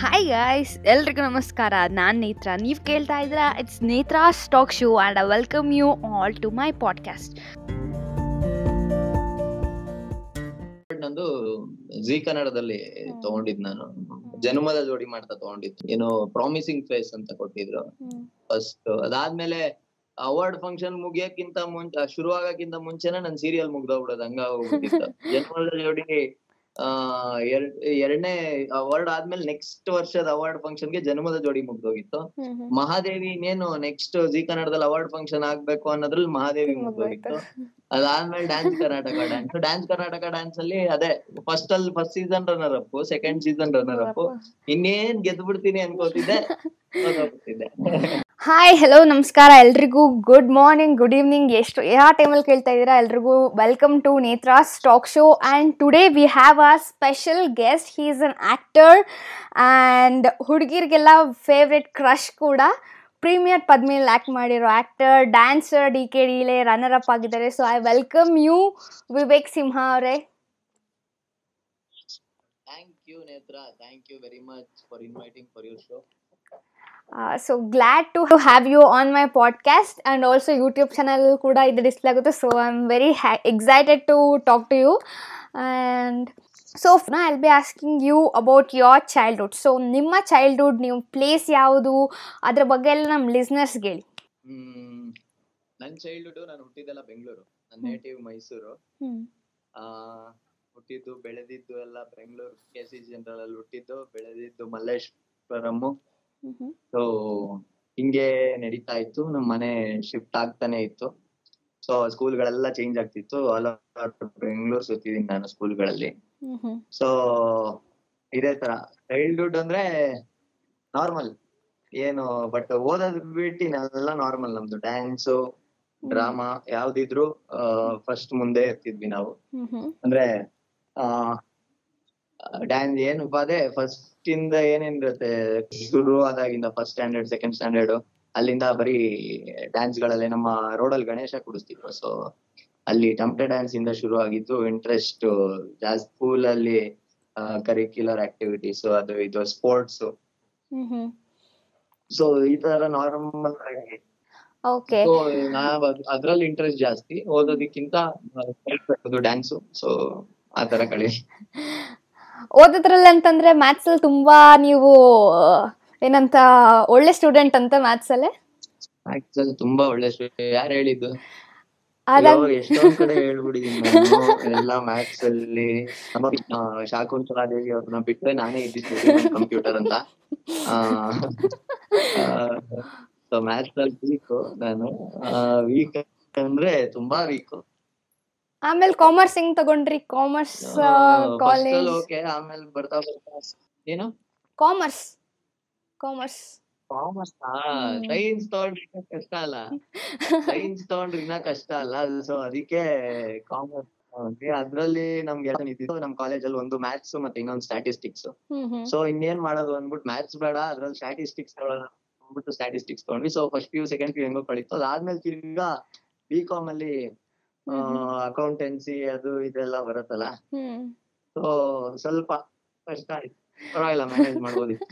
Hi guys ಎಲ್ರಿಗೂ ನಮಸ್ಕಾರ ನಾನು ನೇತ್ರ ನೀವು ಕೇಳ್ತಾ ಇದ್ದೀರಾ it's Netra stock show and I welcome you all to my podcast ನಂದು ಜಿ ಕನ್ನಡದಲ್ಲಿ ತಗೊಂಡಿದ್ ನಾನು ಜನ್ಮದ ಜೋಡಿ ಮಾಡ್ತಾ ತಗೊಂಡಿದ್ದು ಏನು ಪ್ರಾಮಿಸಿಂಗ್ ಫೇಸ್ ಅಂತ ಕೊಟ್ಟಿದ್ರು ಫಸ್ಟ್ ಅದಾದ್ಮೇಲೆ ಅವಾರ್ಡ್ ಫಂಕ್ಷನ್ ಮುಗಿಯಕ್ಕಿಂತ ಮುಂಚೆ ಶುರು ಆಗಕ್ಕಿಂತ ಮುಂಚೆನೆ ನನ್ ಸೀರಿಯಲ್ ಮುಗ್ದೋಗ್ಬಿಡೋದು ಹಂಗ ಹೋಗ್ಬಿಟ್ಟಿತ್ತು ಜನ್ಮದ ಜೋಡಿ ಆ ಎರಡ್ ಎರಡನೇ ಅವಾರ್ಡ್ ಆದ್ಮೇಲೆ ನೆಕ್ಸ್ಟ್ ವರ್ಷದ ಅವಾರ್ಡ್ ಫಂಕ್ಷನ್ಗೆ ಜನ್ಮದ ಜೋಡಿ ಮುಗ್ದೋಗಿತ್ತು ಮಹಾದೇವಿ ಇನ್ನೇನು ನೆಕ್ಸ್ಟ್ ಜಿ ಕನ್ನಡದಲ್ಲಿ ಅವಾರ್ಡ್ ಫಂಕ್ಷನ್ ಆಗ್ಬೇಕು ಅನ್ನೋದ್ರಲ್ಲಿ ಮಹಾದೇವಿ ಮುಗ್ದೋಗಿತ್ತು ಅದಾದ್ಮೇಲೆ dance Karnataka dance dance Karnataka dance ಅಲ್ಲಿ ಅದೇ ಫಸ್ಟ್ ಅಲ್ಲಿ first season runner up second season runner up ಇನ್ನೇನ್ ಗೆದ್ದು ಬಿಡ್ತೀನಿ ಅನ್ಕೋತಿದ್ದೆ ಸೋತೋಗ್ಬಿಟ್ಟಿದ್ದೆ. ಹಾಯ್ ಹೆಲೋ ನಮಸ್ಕಾರ ಎಲ್ರಿಗೂ ಗುಡ್ ಮಾರ್ನಿಂಗ್ ಗುಡ್ ಈವ್ನಿಂಗ್ ಎಷ್ಟು ಯಾವ ಟೈಮಲ್ಲಿ ಕೇಳ್ತಾ ಇದ್ದೀರಾ ಎಲ್ರಿಗೂ welcome to Netra stock show and today we have a special guest he is an actor and ಹುಡುಗಿರಿಗೆಲ್ಲ ಫೇವ್ರೆಟ್ ಕ್ರಶ್ ಕೂಡ ಪ್ರೀಮಿಯರ್ ಪದ್ಮಿಲ್ ಆ್ಯಕ್ಟ್ ಮಾಡಿರೋ ಆ್ಯಕ್ಟರ್ ಡ್ಯಾನ್ಸರ್ ಡಿ ಕೆ ಡಿಲೆ ರನ್ನರ್ ಅಪ್ ಆಗಿದ್ದಾರೆ so I welcome you Vivek Simha ಅವರೇ thank you Netra thank you very much for inviting for your show so glad to have you on my podcast and also YouTube channel ಕೂಡ ಇದು display ಆಗುತ್ತೆ so I am very ಹ್ಯಾ excited to talk to you and so ನಾ I'll be asking you about your childhood so ನಿಮ್ಮ childhood ನೀವು place ಯಾವುದು ಅದ್ರ ಬಗ್ಗೆ ಎಲ್ಲ ನಮ್ಮ ಲಿಸ್ನರ್ಸ್ಗೆ ಹೇಳಿ ಹ್ಮ್ ನನ್ ಚೈಲ್ಡ್ಹುಡ್ ನಾನು ಹುಟ್ಟಿದ್ದೆಲ್ಲ ಬೆಂಗಳೂರು ನನ್ನ ನೇಟಿವ್ ಮೈಸೂರು ಆ ಹುಟ್ಟಿದ್ದು ಬೆಳೆದಿದ್ದು ಎಲ್ಲ ಬೆಂಗಳೂರು ಕೆ ಸಿ ಜನರಲ್ ಅಲ್ಲಿ ಹುಟ್ಟಿದ್ದು ಬೆಳೆದಿದ್ದು ಮಲ್ಲೇಶ್ವರಂ ಸೊ ಹಿಂಗೆ ನಡೀತಾ ಇತ್ತು ನಮ್ ಮನೆ ಶಿಫ್ಟ್ ಆಗ್ತಾನೆ ಇತ್ತು ಸೊ ಸ್ಕೂಲ್ಗಳೆಲ್ಲ ಚೇಂಜ್ ಆಗ್ತಿತ್ತು ಆಲ್ ಬೆಂಗಳೂರು ಸುತ್ತಿದೀನಿ ನಾನು ಸ್ಕೂಲ್ಗಳಲ್ಲಿ ಸೊ ಇದೇ ತರ ಚೈಲ್ಡ್ಹುಡ್ ಅಂದ್ರೆ ನಾರ್ಮಲ್ ಏನು ಬಟ್ ಓದೋದ್ ಬಿಟ್ಟು ಎಲ್ಲ ನಾರ್ಮಲ್ ನಮ್ದು ಡ್ಯಾನ್ಸು ಡ್ರಾಮಾ ಯಾವ್ದಿದ್ರು ಫಸ್ಟ್ ಮುಂದೆ ಇರ್ತಿದ್ವಿ ನಾವು ಅಂದ್ರೆ ಆ ಡ್ಯಾನ್ಸ್ ಏನಪ್ಪಾ ಅದೇ ಫಸ್ಟ್ ಇಂದ ಏನೇನಿರುತ್ತೆ ಶುರು ಆದಾಗಿಂದ ಫಸ್ಟ್ ಸ್ಟ್ಯಾಂಡರ್ಡ್ ಸೆಕೆಂಡ್ ಸ್ಟ್ಯಾಂಡರ್ಡ್ ಅಲ್ಲಿಂದ ಬರೀ ಡ್ಯಾನ್ಸ್ ಗಳಲ್ಲಿ ನಮ್ಮ ರೋಡಲ್ಲಿ ಗಣೇಶ ಕುಡಿಸ್ತಿದ್ರು ಸೊ ಅಲ್ಲಿ ಟಮಟೆ ಡ್ಯಾನ್ಸ್ ಇಂದ ಶುರು ಆಗಿದ್ದು ಇಂಟ್ರೆಸ್ಟ್ ಜಾಸ್ತಿ ಸ್ಕೂಲ್ ಅಲ್ಲಿ ಕರಿಕ್ಯುಲರ್ ಆಕ್ಟಿವಿಟೀಸ್ ಅದು ಇದು ಸ್ಪೋರ್ಟ್ಸ್ ಸೊ ಈ ತರ ನಾರ್ಮಲ್ ಆಗಿ ಓಕೆ ಸೊ ನಾವ್ ಅದ್- ಅದ್ರಲ್ಲಿ ಇಂಟ್ರೆಸ್ಟ್ ಜಾಸ್ತಿ ಓದೋದಕ್ಕಿಂತ ಡ್ಯಾನ್ಸು ಸೊ ಆ ತರ ಕಳಿ ಓದೋದ್ರಲ್ಲಿ ಅಂತಂದ್ರೆ ಮ್ಯಾಥ್ಸ್ ಅಲ್ಲಿ ತುಂಬಾ ನೀವು ಏನಂತ ಒಳ್ಳೆ ಸ್ಟೂಡೆಂಟ್ ಅಂತ ಮ್ಯಾಥ್ಸ್ ಅಲ್ಲೇ ಆಕ್ಚುಲಿ ತುಂಬಾ ಒಳ್ಳೆ ಯಾರು ಹೇಳಿದ್ದು ಅದಾಗ ಅಯ್ಯೋ, ಎಷ್ಟೊಂದ್ ಕಡೆ ಹೇಳ್ಬಿಟ್ಟಿದೀನಿ ನಾನು ಎಲ್ಲ ಮ್ಯಾಥ್ಸ್ ಅಲ್ಲಿ ನಮ್ಮ ಆ, ಶಾಕುಂತಲಾ ದೇವಿ ಅವ್ರನ್ನ ಬಿಟ್ರೆ ನಾನೇ ಇದ್ದಿದ್ದು ಕಂಪ್ಯೂಟರ್ ಅಂತ ಸೊ ಮ್ಯಾಥ್ಸ್ ಅಲ್ಲಿ ವೀಕ್ ನಾನು ವೀಕ್ ಅಂದ್ರೆ ತುಂಬಾ ವೀಕ್ ಆಮೇಲೆ ಕಾಮರ್ಸ್ ಹೆಂಗ್ ತಗೊಂಡ್ರಿ ಕಾಮರ್ಸ್ ಕಾಲೇಜ್ ಓಕೆ ಆಮೇಲೆ ಬರ್ತಾ ಬರ್ತಾ ಏನು commerce commerce commerce hmm. Science ತಗೊಂಡ್ರೆ ಇನ್ನ ಕಷ್ಟ ಅಲ್ಲ ಸೈನ್ಸ್ ತಗೊಂಡ್ರೆ ಇನ್ನ ಕಷ್ಟ ಅಲ್ಲ ಸೊ ಅದಕ್ಕೆ ಕಾಮರ್ಸ್ ಅದ್ರಲ್ಲಿ ನಮ್ಗೆ ಎಲ್ಲ ಇದ್ದಿದ್ದು ನಮ್ ಕಾಲೇಜಲ್ಲಿ ಒಂದು ಮ್ಯಾಥ್ಸ್ ಮತ್ತೆ ಇನ್ನೊಂದು ಸ್ಟ್ಯಾಟಿಸ್ಟಿಕ್ಸ್ ಹ್ಮ್ ಹ್ಮ್ ಸೊ ಇನ್ನೇನ್ ಮಾಡೋದು ಅಂದ್ಬಿಟ್ಟು ಮ್ಯಾಥ್ಸ್ ಬೇಡ ಅದ್ರಲ್ಲಿ ಸ್ಟ್ಯಾಟಿಸ್ಟಿಕ್ಸ್ ಅಂದ್ಬಿಟ್ಟು ಸ್ಟ್ಯಾಟಿಸ್ಟಿಕ್ಸ್ ತಗೊಂಡ್ವಿ so first P U second P U ಹೆಂಗೋ ಕಳೀತು ಅದಾದ್ಮೇಲೆ ತಿರ್ಗಾ ಬಿ ಕಾಮ್ ಅಲ್ಲಿ ಅಕೌಂಟೆನ್ಸಿ ಅದು ಇದೆಲ್ಲ ಬರುತ್ತಲ್ಲ ಹ್ಮ್ ಸೊ ಸ್ವಲ್ಪ ಕಷ್ಟ ಆಯ್ತು ಪರವಾಗಿಲ್ಲ ಮ್ಯಾನೇಜ್ ಮಾಡ್ಬೋದಿತ್ತು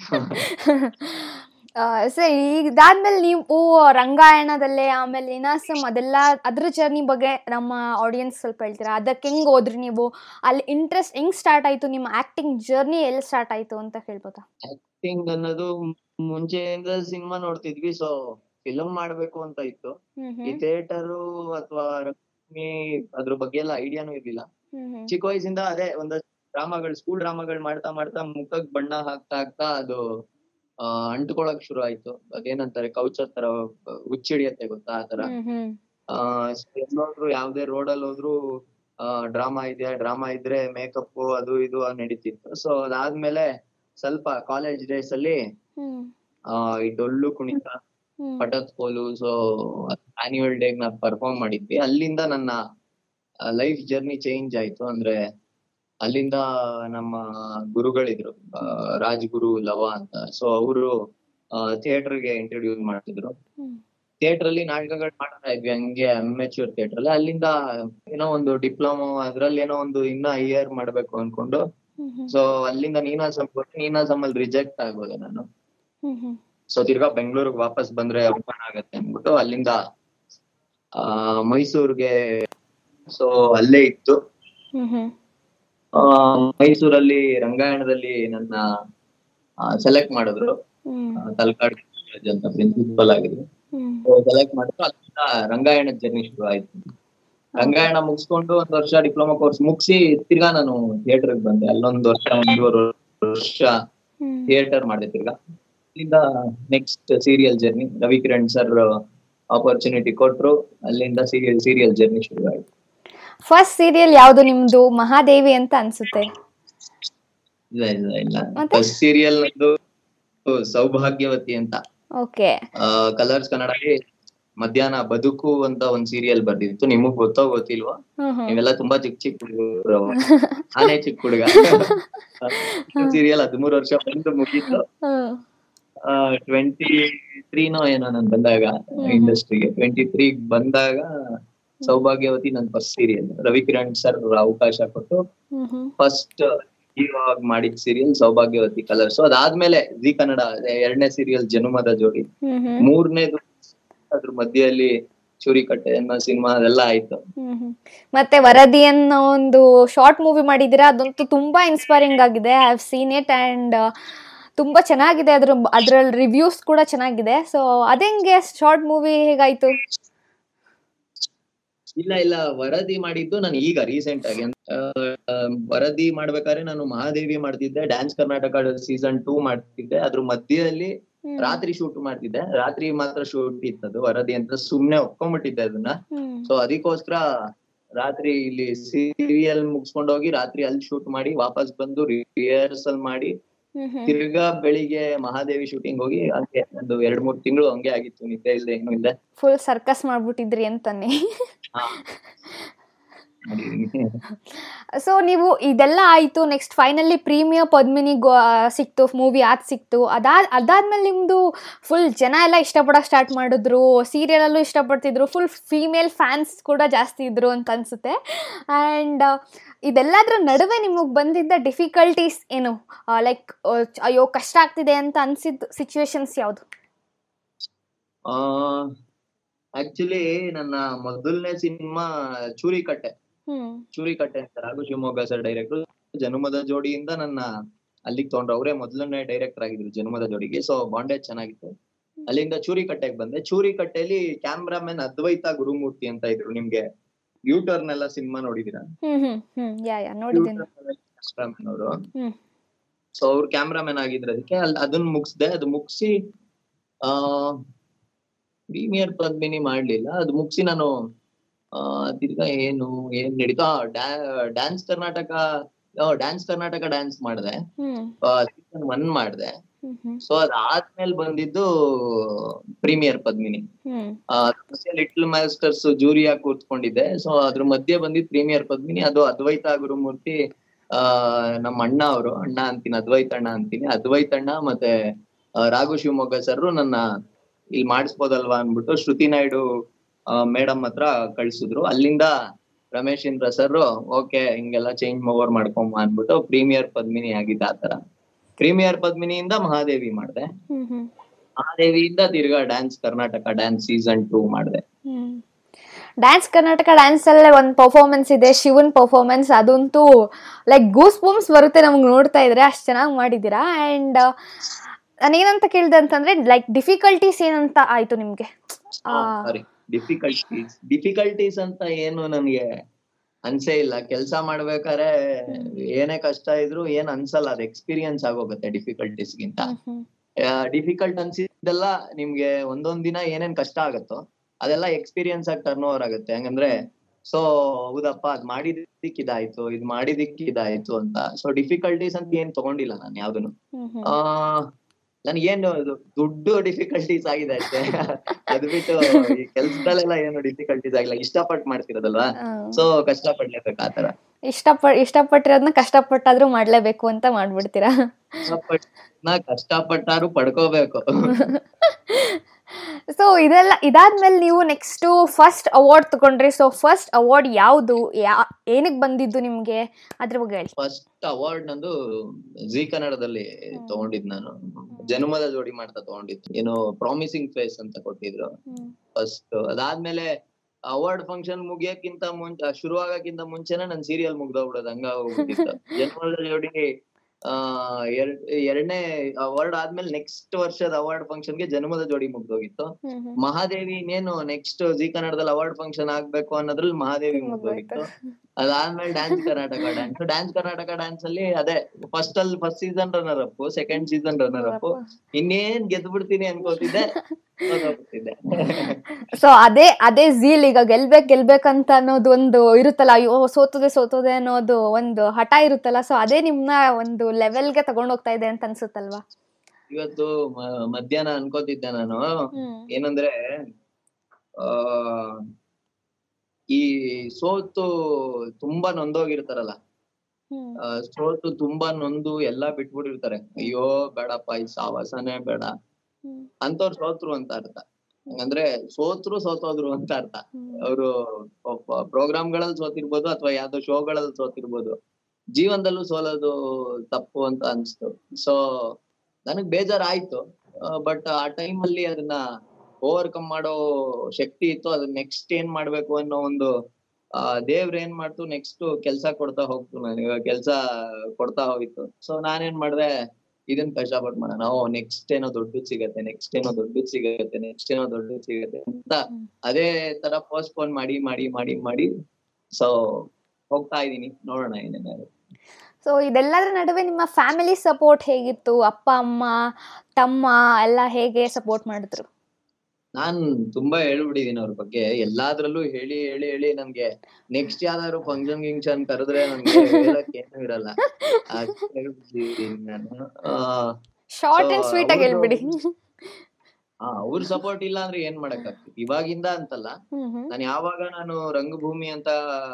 ಸರಿ ಇದಾದ್ಮೇಲೆ ನೀವು ರಂಗಾಯಣದಲ್ಲೇ ಆಮೇಲೆ ನೀನಾಸಂ ಅದೆಲ್ಲ ಅದ್ರ ಜರ್ನಿ ಬಗ್ಗೆ ನಮ್ಮ ಆಡಿಯನ್ಸ್ ಸ್ವಲ್ಪ ಹೇಳ್ತೀರಾ ಅದಕ್ಕೆ ಹೆಂಗ್ ಹೋದ್ರಿ ನೀವು ಅಲ್ಲಿ ಇಂಟ್ರೆಸ್ಟ್ ಹೆಂಗ್ ಸ್ಟಾರ್ಟ್ ಆಯ್ತು ನಿಮ್ಮ ಆಕ್ಟಿಂಗ್ ಜರ್ನಿ ಎಲ್ಲಿ ಸ್ಟಾರ್ಟ್ ಆಯ್ತು ಅಂತ ಹೇಳ್ಬೋದಾ ಆಕ್ಟಿಂಗ್ ಅನ್ನೋದು ಮುಂಚೆಯಿಂದ ಸಿನಿಮಾ ನೋಡ್ತಿದ್ವಿ ಸೊ ಫಿಲಮ್ ಮಾಡ್ಬೇಕು ಅಂತ ಇತ್ತು ಹ್ಮ್ ಈ ಹ್ಮ್ ಥಿಯೇಟರ್ ಅಥವಾ ರಂಗಭೂಮಿ ಅದ್ರ ಬಗ್ಗೆ ಎಲ್ಲ ಐಡಿಯಾನು ಇರ್ಲಿಲ್ಲ ಹ್ಮ್ ಹ್ಮ್ ಚಿಕ್ಕ ವಯಸ್ಸಿಂದ ಅದೇ ಒಂದಷ್ಟು ಡ್ರಾಮಾಗಳು ಸ್ಕೂಲ್ ಡ್ರಾಮಾಗಳು ಮಾಡ್ತಾ ಮಾಡ್ತಾ ಮುಖಕ್ ಬಣ್ಣ ಹಾಕ್ತಾ ಹಾಕ್ತಾ ಅದು ಆ ಅಂಟ್ಕೊಳಕ್ ಶುರು ಆಯ್ತು ಅದೇನಂತಾರೆ ಕೌಚರ್ ತರ ಹುಚ್ಚಿಡಿಯತ್ತೆ ಗೊತ್ತಾ ಆ ತರ ಹ್ಮ್ ಹ್ಮ್ ಆ ಎಲ್ಲೋದ್ರು ಯಾವ್ದೇ ರೋಡಲ್ಲಿ ಹೋದ್ರು ಡ್ರಾಮಾ ಇದೆ ಡ್ರಾಮಾ ಇದ್ರೆ ಮೇಕಪ್ ಅದು ಇದು ನಡೀತಿತ್ತು ಸೊ ಅದಾದ್ಮೇಲೆ ಸ್ವಲ್ಪ ಕಾಲೇಜ್ ಡೇಸ್ ಅಲ್ಲಿ ಹ್ಮ್ ಆ ಈ ಡೊಳ್ಳು ಕುಣಿತ ಹ್ಮ್ ಪಟದ್ ಕೋಲು ಸೊ ಆನ್ಯುವಲ್ ಡೇ ನಾವ್ ಪರ್ಫಾರ್ಮ್ ಮಾಡಿದ್ವಿ ಅಲ್ಲಿಂದ ನನ್ನ ಲೈಫ್ ಜರ್ನಿ ಚೇಂಜ್ ಆಯ್ತು ಅಂದ್ರೆ ಅಲ್ಲಿಂದ ನಮ್ಮ ಗುರುಗಳಿದ್ರು ಆ, ರಾಜ್ಗುರು ಲವ ಅಂತ ಸೊ ಅವರು ಥಿಯೇಟರ್ಗೆ ಇಂಟ್ರೊಡ್ಯೂಸ್ ಮಾಡ್ತಿದ್ರು ಹ್ಮ್. ಥಿಯೇಟರ್ ಅಲ್ಲಿ ನಾಟಕಗಳು ಮಾಡ್ತಾ ಇದ್ವಿ ಹಂಗೆ ಅಮೆಚೂರ್ ಥಿಯೇಟರ್ ಅಲ್ಲಿ ಅಲ್ಲಿಂದ ಏನೋ ಒಂದು ಡಿಪ್ಲೊಮಾ ಅದ್ರಲ್ಲಿ ಏನೋ ಒಂದು ಇನ್ನ ಇಯರ್ ಮಾಡ್ಬೇಕು ಅನ್ಕೊಂಡು ಸೊ ಅಲ್ಲಿಂದ ನೀನಾಸಂ ಕೊಟ್ಟು ನೀನಾಸಂ ಅಲ್ಲಿ ರಿಜೆಕ್ಟ್ ಆಗೋದೆ ನಾನು ಸೊ ತಿರ್ಗಾ ಬೆಂಗಳೂರಿಗೆ ವಾಪಸ್ ಬಂದ್ರೆ ಅವಮಾನ ಆಗತ್ತೆ ಅಂದ್ಬಿಟ್ಟು ಅಲ್ಲಿಂದ ಆ ಮೈಸೂರ್ಗೆ ಸೊ ಅಲ್ಲೇ ಇತ್ತು ಆ ಮೈಸೂರಲ್ಲಿ ರಂಗಾಯಣದಲ್ಲಿ ನನ್ನ ಸೆಲೆಕ್ಟ್ ಮಾಡಿದ್ರು ಆ, ತಲಕಾಡ್ ಕಾಲೇಜ್ ಅಂತ ಪ್ರಿನ್ಸಿಪಲ್ ಆಗಿದ್ರು ಸೆಲೆಕ್ಟ್ ಮಾಡಿದ್ರು ಅಲ್ಲಿಂದ ರಂಗಾಯಣ ಜರ್ನಿ ಶುರು ಆಯ್ತು ರಂಗಾಯಣ ಮುಗಿಸ್ಕೊಂಡು ಒಂದ್ ವರ್ಷ ಡಿಪ್ಲೊಮಾ ಕೋರ್ಸ್ ಮುಗಿಸಿ ತಿರ್ಗಾ ನಾನು ಥಿಯೇಟರ್ ಬಂದೆ ಅಲ್ಲೊಂದ್ ವರ್ಷ ಒಂದೂವರೆ ವರ್ಷ ಥಿಯೇಟರ್ ಮಾಡಿದೆ ತಿರ್ಗಾ ಅಲ್ಲಿಂದ next serial journey Ravi Kiran sir opportunity ಕೊಟ್ರು ಅಲ್ಲಿಂದ ಸೀರಿಯಲ್ ಸೀರಿಯಲ್ ಜರ್ನಿ ಶುರು ಆಯ್ತು ಫಸ್ಟ್ ಸೀರಿಯಲ್ ಯಾವ್ದು ನಿಮ್ದು ಮಹಾದೇವಿ ಅಂತ ಅನ್ಸುತ್ತೆ ಇಲ್ಲ ಇಲ್ಲ ಇಲ್ಲ ಮತ್ತೆ? ಫಸ್ಟ್ ಸೀರಿಯಲ್ ನಂದು ಸೌಭಾಗ್ಯವತಿ ಅಂತ ಓಕೆ ಕಲರ್ಸ್ ಕನ್ನಡಲ್ಲಿ ಮಧ್ಯಾಹ್ನ ಬದುಕು ಅಂತ ಒಂದ್ ಸೀರಿಯಲ್ ಬರ್ದಿತ್ತು ನಿಮಗ್ ಗೊತ್ತೋ ಗೊತ್ತಿಲ್ವಾ ನೀವೆಲ್ಲ ತುಂಬಾ ಚಿಕ್ಕ ಚಿಕ್ಕ ಹುಡುಗರು ನಾನೇ ಚಿಕ್ಕ ಹುಡುಗ ಸೀರಿಯಲ್ ಹದಿಮೂರು ವರ್ಷ ಬಂದು ಮುಗೀತು ಟ್ವೆಂಟಿ ತ್ರೀನೋ ಏನೋ ನಾನ್ ಬಂದಾಗ ಇಂಡಸ್ಟ್ರಿಗೆ ಟ್ವೆಂಟಿ ತ್ರೀ ಬಂದಾಗ ಸೌಭಾಗ್ಯವತಿ ನನ್ first serial Ravi Kiran sir ಅವಕಾಶ ಕೊಟ್ಟು ಫಸ್ಟ್ ಇವಾಗ ಮಾಡಿದ ಸೀರಿಯಲ್ ಸೌಭಾಗ್ಯವತಿ ಕಲರ್ಸ್ ಅದಾದ್ಮೇಲೆ ಜಿ ಕನ್ನಡ ಎರಡನೇ ಸೀರಿಯಲ್ ಜನುಮದ ಜೋಡಿ ಮೂರನೇದು ಅದ್ರ ಮಧ್ಯದಲ್ಲಿ ಚೂರಿಕಟ್ಟೆ ಅನ್ನೋ ಸಿನಿಮಾ ಅದೆಲ್ಲ ಆಯ್ತು ಮತ್ತೆ ವರದಿ ಅನ್ನೋ ಒಂದು ಶಾರ್ಟ್ ಮೂವಿ ಮಾಡಿದ್ದೀರಾ ಅದಂತೂ ತುಂಬಾ ಇನ್ಸ್ಪೈರಿಂಗ್ ಆಗಿದೆ I have seen it and ತುಂಬಾ ಚೆನ್ನಾಗಿದೆ ಅದ್ರ ಅದ್ರಲ್ಲಿ ರಿವ್ಯೂಸ್ ಕೂಡ ಚೆನ್ನಾಗಿದೆ ಸೊ ಅದಂಗೆ ಶಾರ್ಟ್ ಮೂವಿ ಹೇಗಾಯ್ತು ಇಲ್ಲ ಇಲ್ಲ ವರದಿ ಮಾಡಿದ್ದು ನಾನು ಈಗ ರೀಸೆಂಟ್ ಆಗಿ ಆ, ಆ, ವರದಿ ಮಾಡ್ಬೇಕಾದ್ರೆ ನಾನು ಮಹಾದೇವಿ ಮಾಡ್ತಿದ್ದೆ ಡ್ಯಾನ್ಸ್ ಕರ್ನಾಟಕ ಸೀಸನ್ ಟೂ ಮಾಡ್ತಿದ್ದೆ ಅದ್ರ ಮಧ್ಯದಲ್ಲಿ ಹ್ಮ್. ರಾತ್ರಿ ಶೂಟ್ ಮಾಡ್ತಿದ್ದೆ ರಾತ್ರಿ ಮಾತ್ರ ಶೂಟ್ ಇತ್ತದು ವರದಿ ಅಂತ ಸುಮ್ನೆ ಒಪ್ಕೊಂಡ್ಬಿಟ್ಟಿದ್ದೆ ಅದನ್ನ ಹ್ಮ್. ಸೊ ಅದಕ್ಕೋಸ್ಕರ ರಾತ್ರಿ ಇಲ್ಲಿ ಸೀರಿಯಲ್ ಮುಗಿಸ್ಕೊಂಡು ಹೋಗಿ ರಾತ್ರಿ ಅಲ್ಲಿ ಶೂಟ್ ಮಾಡಿ ವಾಪಸ್ ಬಂದು ರಿಹರ್ಸಲ್ ಮಾಡಿ ಹ್ಮ್ ಹ್ಮ್. ತಿರ್ಗಾ ಬೆಳಿಗ್ಗೆ ಮಹಾದೇವಿ ಶೂಟಿಂಗ್ ಹೋಗಿ ಹಂಗೆ ಒಂದು ಎರಡ್ ಮೂರ್ ತಿಂಗಳು ಹಂಗೆ ಆಗಿತ್ತು ನಿದ್ದೆ ಇಲ್ಲದೆ ಏನು ಇಲ್ಲದೆ ಫುಲ್ ಸರ್ಕಸ್ ಮಾಡ್ಬಿಟ್ಟಿದ್ರಿ ಅಂತಾನೆ ಹಾ. ಮಾಡಿದೀನಿ. ಸೊ ನೀವು ಇದೆಲ್ಲ ಆಯಿತು ನೆಕ್ಸ್ಟ್ ಫೈನಲಿ ಪ್ರೀಮಿಯರ್ ಪದ್ಮಿನಿ ಗೋ ಸಿಕ್ತು ಮೂವಿ ಅದು ಸಿಕ್ತು ಅದಾ ಅದಾದ್ಮೇಲೆ ನಿಮ್ಮದು ಫುಲ್ ಜನ ಎಲ್ಲ ಇಷ್ಟಪಡೋಕೆ ಸ್ಟಾರ್ಟ್ ಮಾಡಿದ್ರು ಸೀರಿಯಲಲ್ಲೂ ಇಷ್ಟಪಡ್ತಿದ್ರು ಫುಲ್ ಫೀಮೇಲ್ ಫ್ಯಾನ್ಸ್ ಕೂಡ ಜಾಸ್ತಿ ಇದ್ರು ಅಂತ ಅನಿಸುತ್ತೆ ಆ್ಯಂಡ್ ಇದೆಲ್ಲದ್ರ ನಡುವೆ ನಿಮಗೆ ಬಂದಿದ್ದ ಡಿಫಿಕಲ್ಟೀಸ್ ಏನು ಲೈಕ್ ಅಯ್ಯೋ ಕಷ್ಟ ಆಗ್ತಿದೆ ಅಂತ ಅನಿಸಿದ್ದು ಸಿಚುವೇಶನ್ಸ್ ಯಾವುದು ಆ ಆಕ್ಚುಲಿ ನನ್ನ ಮೊದಲನೇ ಸಿನಿಮಾ ಚೂರಿಕಟ್ಟೆ ಹ್ಞೂ ಚೂರಿಕಟ್ಟೆ ಅಂತ ರಾಘು ಶಿವಮೊಗ್ಗ ಸರ್ ಡೈರೆಕ್ಟರ್ ಜನುಮದ ಜೋಡಿಯಿಂದ ನನ್ನ ಅಲ್ಲಿಗೆ ತಗೊಂಡ್ರು ಅವರೇ ಮೊದಲನೇ ಡೈರೆಕ್ಟರ್ ಆಗಿದ್ರು ಜನುಮದ ಜೋಡಿಗೆ ಸೊ ಬಾಂಡೇಜ್ ಚೆನ್ನಾಗಿತ್ತು ಅಲ್ಲಿಂದ ಚೂರಿಕಟ್ಟೆಗೆ ಬಂದೆ ಚೂರಿಕಟ್ಟೆಲಿ ಕ್ಯಾಮ್ರಾಮನ್ ಅದ್ವೈತ ಗುರುಮೂರ್ತಿ ಅಂತ ಇದ್ರು ನಿಮ್ಗೆ ಯೂಟರ್ನ್ ಎಲ್ಲ ಸಿನಿಮಾ ನೋಡಿದೀರಾ ಹ್ಞೂ ಹ್ಞೂ ಹ್ಞೂ ಯಾ ಯಾ ನೋಡಿದ್ದೀನಿ ಕ್ಯಾಮ್ರಾಮನ್ ಅವರು ಹ್ಮ್. ಸೊ ಅವ್ರು ಕ್ಯಾಮ್ರಾಮನ್ ಆಗಿದ್ರು ಅದಕ್ಕೆ ಅಲ್ಲಿ ಅದನ್ನ ಮುಗಿಸ್ದೆ ಅದು ಮುಗಿಸಿ ಆ ಪ್ರೀಮಿಯರ್ ಪದ್ಮಿನಿ ಮಾಡ್ಲಿಲ್ಲ ಅದು ಮುಗಿಸಿ ನಾನು ಆ ತಿರ್ಗಾ ಏನು ಏನ್ ನಡೀತಾ dance Karnataka dance Karnataka dance ಮಾಡಿದೆ ಹ್ಞೂ ಸೀಸನ್ ಒನ್ ಮಾಡಿದೆ ಹ್ಞೂ ಹ್ಞೂ ಸೊ ಅದಾದ್ಮೇಲೆ ಬಂದಿದ್ದು ಪ್ರೀಮಿಯರ್ ಪದ್ಮಿನಿ ಹ್ಞೂ ಲಿಟ್ಲ್ ಮಾಸ್ಟರ್ಸ್ ಜೂರಿಯಾಗಿ ಕೂತ್ಕೊಂಡಿದ್ದೆ ಸೊ ಅದ್ರ ಮಧ್ಯೆ ಬಂದಿದ್ ಪ್ರೀಮಿಯರ್ ಪದ್ಮಿನಿ ಅದು ಅದ್ವೈತ ಗುರುಮೂರ್ತಿ ಆ ನಮ್ಮ ಅಣ್ಣ ಅವರು ಅಣ್ಣ ಅಂತೀನಿ ಅದ್ವೈತ ಅಣ್ಣ ಅಂತೀನಿ ಅದ್ವೈತ ಅಣ್ಣ ಮತ್ತೆ ಆ, ರಾಘು ಶಿವಮೊಗ್ಗ ಸರ್ ನನ್ನ ಇಲ್ಲಿ ಮಾಡಿಸ್ಬೋದಲ್ವಾ ಅನ್ಬಿಟ್ಟು ಶ್ರುತಿ ನಾಯ್ಡು ಮೇಡಮ್ ಹತ್ರ ಕಳ್ಸಿದ್ರು ಅಲ್ಲಿಂದ ರಮೇಶ್ ಇಂದ್ರ ಸರ್ ಓಕೆ ಹಿಂಗೆಲ್ಲ ಚೇಂಜ್ ಓವರ್ ಮಾಡ್ಕೊಂಬ ಅನ್ಬಿಟ್ಟು ಪ್ರೀಮಿಯರ್ ಪದ್ಮಿನಿ ಆಗಿದ್ದ ಆತರ ಪ್ರೀಮಿಯರ್ ಪದ್ಮಿನಿಯಿಂದ ಮಹಾದೇವಿ ಮಾಡಿದೆ ಹ್ಞೂ ಹ್ಞೂ ಮಹಾದೇವಿಯಿಂದ ತಿರ್ಗಾ dance Karnataka dance season two ಮಾಡಿದೆ ಡ್ಯಾನ್ಸ್ ಕರ್ನಾಟಕ ಡ್ಯಾನ್ಸ್ ಅಲ್ಲೇ ಒಂದು ಪರ್ಫಾರ್ಮೆನ್ಸ್ ಇದೆ ಶಿವನ್ ಪರ್ಫಾರ್ಮೆನ್ಸ್ ಅದಂತೂ ಲೈಕ್ ಗೂಸ್ ಬೂಮ್ಸ್ ಬರುತ್ತೆ ನಮ್ಗೆ ನೋಡ್ತಾ ಇದ್ರೆ ಅಷ್ಟು ಚೆನ್ನಾಗಿ ಮಾಡಿದ್ದೀರಾ ಆ್ಯಂಡ್ ನಾನೇನಂತ ಕೇಳಿದೆ ಅಂತಂದ್ರೆ ಲೈಕ್ ಡಿಫಿಕಲ್ಟೀಸ್ ಏನಂತ ಆಯ್ತು ನಿಮಗೆ ಸಾರಿ ಡಿಫಿಕಲ್ಟೀಸ್ ಡಿಫಿಕಲ್ಟೀಸ್ ಅಂತ ಏನು ನನ್ಗೆ ಅನ್ಸೇ ಇಲ್ಲ ಕೆಲ್ಸ ಮಾಡ್ಬೇಕಾದ್ರೆ ಏನೇ ಕಷ್ಟ ಇದ್ರು ಏನ್ ಅನ್ಸಲ್ಲ ಅದು ಎಕ್ಸ್ಪೀರಿಯನ್ಸ್ ಆಗೋಗುತ್ತೆ ಡಿಫಿಕಲ್ಟೀಸ್ ಗಿಂತ ಡಿಫಿಕಲ್ಟ್ ಅನ್ಸಿದ್ದೆಲ್ಲ ನಿಮ್ಗೆ ಒಂದೊಂದ್ ದಿನ ಏನೇನ್ ಕಷ್ಟ ಆಗತ್ತೋ ಅದೆಲ್ಲ ಎಕ್ಸ್ಪೀರಿಯನ್ಸ್ ಆಗಿ ಟರ್ನ್ ಓವರ್ ಆಗುತ್ತೆ ಹಂಗಂದ್ರೆ ಸೊ ಹೌದಪ್ಪ ಅದ್ ಮಾಡಿದಿಕ್ ಇದಾಯ್ತು ಇದ್ ಮಾಡಿದಿಕ್ ಇದಾಯ್ತು ಅಂತ ಸೊ ಡಿಫಿಕಲ್ಟೀಸ್ ಅಂತ ಏನ್ ತಗೊಂಡಿಲ್ಲ ನಾನು ಯಾವ್ದನ್ನು ಆ ನನ್ಗೇನು ಇದು ದುಡ್ಡು ಡಿಫಿಕಲ್ಟೀಸ್ ಆಗಿದೆ ಅಷ್ಟೇ ಅದ್ ಬಿಟ್ಟು ಈ ಕೆಲ್ಸದಲ್ಲೆಲ್ಲ ಏನು ಡಿಫಿಕಲ್ಟೀಸ್ ಆಗಿಲ್ಲ ಇಷ್ಟಪಟ್ಟು ಮಾಡ್ತಿರೋದಲ್ವಾ ಸೊ ಕಷ್ಟ ಪಡ್ಲೇಬೇಕು ಆತರ ಇಷ್ಟಪಟ್ ಇಷ್ಟಪಟ್ಟಿರೋದನ್ನ ಕಷ್ಟಪಟ್ಟಾದ್ರೂ ಮಾಡ್ಲೇಬೇಕು ಅಂತ ಮಾಡ್ಬಿಡ್ತೀರಾ ಕಷ್ಟಪಟ್ಟ ಕಷ್ಟಪಟ್ಟಾರು ಪಡ್ಕೋಬೇಕು ಸೊ ಇದೆಲ್ಲ ಇದಾದ್ಮೇಲೆ ನೀವು ನೆಕ್ಸ್ಟು ಫಸ್ಟ್ ಅವಾರ್ಡ್ ತಗೊಂಡ್ರಿ ಸೊ ಫಸ್ಟ್ ಅವಾರ್ಡ್ ಯಾವುದು ಯಾ ಏನಕ್ಕೆ ಬಂದಿದ್ದು ನಿಮಗೆ ಅದ್ರ ಬಗ್ಗೆ ಹೇಳಿ ಫಸ್ಟ್ ಅವಾರ್ಡ್ ನಂದು ಜಿ ಕನ್ನಡದಲ್ಲಿ ತಗೊಂಡಿದ್ ನಾನು ಜನ್ಮದ ಜೋಡಿ ಮಾಡ್ತಾ ತಗೊಂಡಿದ್ದು ಏನು ಪ್ರಾಮಿಸಿಂಗ್ ಫೇಸ್ ಅಂತ ಕೊಟ್ಟಿದ್ರು ಫಸ್ಟ್ ಅದಾದ್ಮೇಲೆ ಅವಾರ್ಡ್ ಫಂಕ್ಷನ್ ಮುಗಿಯಕ್ಕಿಂತ ಮುಂಚೆ ಶುರು ಆಗಕ್ಕಿಂತ ಮುಂಚೆನೆ ನನ್ ಸೀರಿಯಲ್ ಮುಗ್ದೋಗ್ಬಿಡೋದು ಹಂಗ ಹೋಗ್ಬಿಟ್ಟಿತ್ತು ಜನ್ಮದ ಜೋಡಿ ಆ ಎರಡ್ ಎರಡನೇ ಅವಾರ್ಡ್ ಆದ್ಮೇಲೆ ನೆಕ್ಸ್ಟ್ ವರ್ಷದ ಅವಾರ್ಡ್ ಫಂಕ್ಷನ್ ಗೆ ಜನ್ಮದ ಜೋಡಿ ಮುಗ್ದೋಗಿತ್ತು ಮಹಾದೇವಿ ಇನ್ನೇನು ನೆಕ್ಸ್ಟ್ ಜಿ ಕನ್ನಡದಲ್ಲಿ ಅವಾರ್ಡ್ ಫಂಕ್ಷನ್ ಆಗ್ಬೇಕು ಅನ್ನೋದ್ರಲ್ಲಿ ಮಹಾದೇವಿ ಮುಗ್ದೋಗಿತ್ತು ಅದಾದ್ಮೇಲೆ dance Karnataka dance dance Karnataka dance ಅಲ್ಲಿ ಅದೇ ಫಸ್ಟ್ ಅಲ್ಲಿ first season runner up second season runner up ಇನ್ನೇನ್ ಗೆದ್ದು ಬಿಡ್ತೀನಿ ಅನ್ಕೋತಿದ್ದೆ ಸೋತೋಗ್ಬಿಟ್ಟಿದ್ದೆ. ಸೊ ಅದೇ ಅದೇ ಝೀಲ್ ಈಗ ಗೆಲ್ಬೇಕು ಗೆಲ್ಬೇಕಂತ ಅನ್ನೋದು ಒಂದು ಇರುತ್ತಲ್ಲ ಅಯ್ಯೋ ಸೋತದೆ ಸೋತದೆ ಅನ್ನೋದು ಒಂದು ಹಠ ಇರುತ್ತಲ್ಲ ಸೊ ಅದೇ ನಿಮ್ನ ಒಂದು ಲೆವೆಲ್ಗೆ ತಗೊಂಡೋಗ್ತಾ ಇದೆ ಅಂತ ಅನ್ಸುತ್ತಲ್ವಾ ಇವತ್ತು ಮ- ಮಧ್ಯಾಹ್ನ ಅನ್ಕೋತಿದ್ದೆ ನಾನು ಏನಂದ್ರೆ ಆ ಈ ಸೋತು ತುಂಬಾ ನೊಂದೋಗಿರ್ತಾರಲ್ಲ ಆ, ಸೋತು ತುಂಬಾ ನೊಂದು ಎಲ್ಲಾ ಬಿಟ್ಬಿಟ್ಟಿರ್ತಾರೆ ಅಯ್ಯೋ ಬೇಡಪ್ಪ ಈ ಸಾವಾಸನೆ ಬೇಡ ಅಂತವ್ರು ಸೋತ್ರು ಅಂತ ಅರ್ಥ ಅಂದ್ರೆ ಸೋತ್ರು ಸೋತೋದ್ರು ಅಂತ ಅರ್ಥ ಅವರು ಪ್ರೋಗ್ರಾಮ್ಗಳಲ್ಲಿ ಸೋತಿರ್ಬೋದು ಅಥವಾ ಯಾವ್ದೋ ಶೋಗಳಲ್ಲಿ ಸೋತಿರ್ಬೋದು ಜೀವನದಲ್ಲೂ ಸೋಲೋದು ತಪ್ಪು ಅಂತ ಅನ್ಸ್ತು ಸೊ ನನಗ್ ಬೇಜಾರಾಯ್ತು ಬಟ್ ಆ time ಅಲ್ಲಿ ಅದನ್ನ ಓವರ್ಕಮ್ ಮಾಡೋ ಶಕ್ತಿ ಇತ್ತು ಅದನ್ನ ನೆಕ್ಸ್ಟ್ ಏನ್ ಮಾಡ್ಬೇಕು ಅನ್ನೋ ಒಂದು ಆ ದೇವ್ರ ಏನ್ ಮಾಡ್ತು ನೆಕ್ಸ್ಟ್ ಕೆಲ್ಸ ಕೊಡ್ತಾ ಹೋಗ್ತು ನನಗೆ ಕೆಲ್ಸ ಕೊಡ್ತಾ ಹೋಗಿತ್ತು ಸೊ ನಾನೇನ್ ಮಾಡ್ದೆ ಇದನ್ ಕಷ್ಟಪಟ್ಟು ಮಾಡೋಣ ಓ ನೆಕ್ಸ್ಟ್ ಏನೋ ದೊಡ್ಡದ್ ಸಿಗತ್ತೆ ನೆಕ್ಸ್ಟ್ ಏನೋ ದೊಡ್ಡದ್ ಸಿಗತ್ತೆ ನೆಕ್ಸ್ಟ್ ಏನೋ ದೊಡ್ಡದ್ ಸಿಗತ್ತೆ ಅಂತ ಹ್ಮ್. ಅದೇ ತರ ಪೋಸ್ಟ್ಪೋನ್ ಮಾಡಿ ಮಾಡಿ ಮಾಡಿ ಮಾಡಿ ಸೊ ಹೋಗ್ತಾ ಇದೀನಿ ನೋಡೋಣ ಏನೇನಾದ್ರು ಸೊ ಇದೆಲ್ಲದರ ನಡುವೆ ನಿಮ್ಮ ಫ್ಯಾಮಿಲಿ ಸಪೋರ್ಟ್ ಹೇಗಿತ್ತು ಅಪ್ಪ ಅಮ್ಮ ತಮ್ಮ ಎಲ್ಲ ಹೇಗೆ ಸಪೋರ್ಟ್ ಮಾಡಿದ್ರು ನಾನ್ ತುಂಬಾ ಹೇಳ್ಬಿಟ್ಟಿದೀನಿ ಅವ್ರ ಬಗ್ಗೆ ಎಲ್ಲಾದ್ರಲ್ಲೂ ಹೇಳಿ ಹೇಳಿ ಹೇಳಿ ನನ್ಗೆ ನೆಕ್ಸ್ಟ್ ಯಾವ್ದಾದ್ರು ಫಂಕ್ಷನ್ ಗಿಂಕ್ಷನ್ ಕರೆದ್ರೆ ನನ್ಗೆ ಹೇಳಕ್ ಏನು ಇರಲ್ಲ ಅಷ್ಟ್ ಹೇಳ್ಬಿಟ್ಟಿದೀನಿ ನಾನು ಆ, ಶಾರ್ಟ್ So, ಅಂಡ್ ಸ್ವೀಟ್ ಆಗಿ ಅವ್ರ್ದು- ಹೇಳ್ಬಿಡಿ ಆ, ಅವ್ರ ಸಪೋರ್ಟ್ ಇಲ್ಲ ಅಂದ್ರೆ ಏನ್ ಮಾಡಕ್ಕಾಗ್ತದೆ ಇವಾಗಿಂದ ಅಂತಲ್ಲ ಹ್ಮ್ ಹ್ಮ್ ನಾನು ಯಾವಾಗ ನಾನು ರಂಗಭೂಮಿ ಅಂತ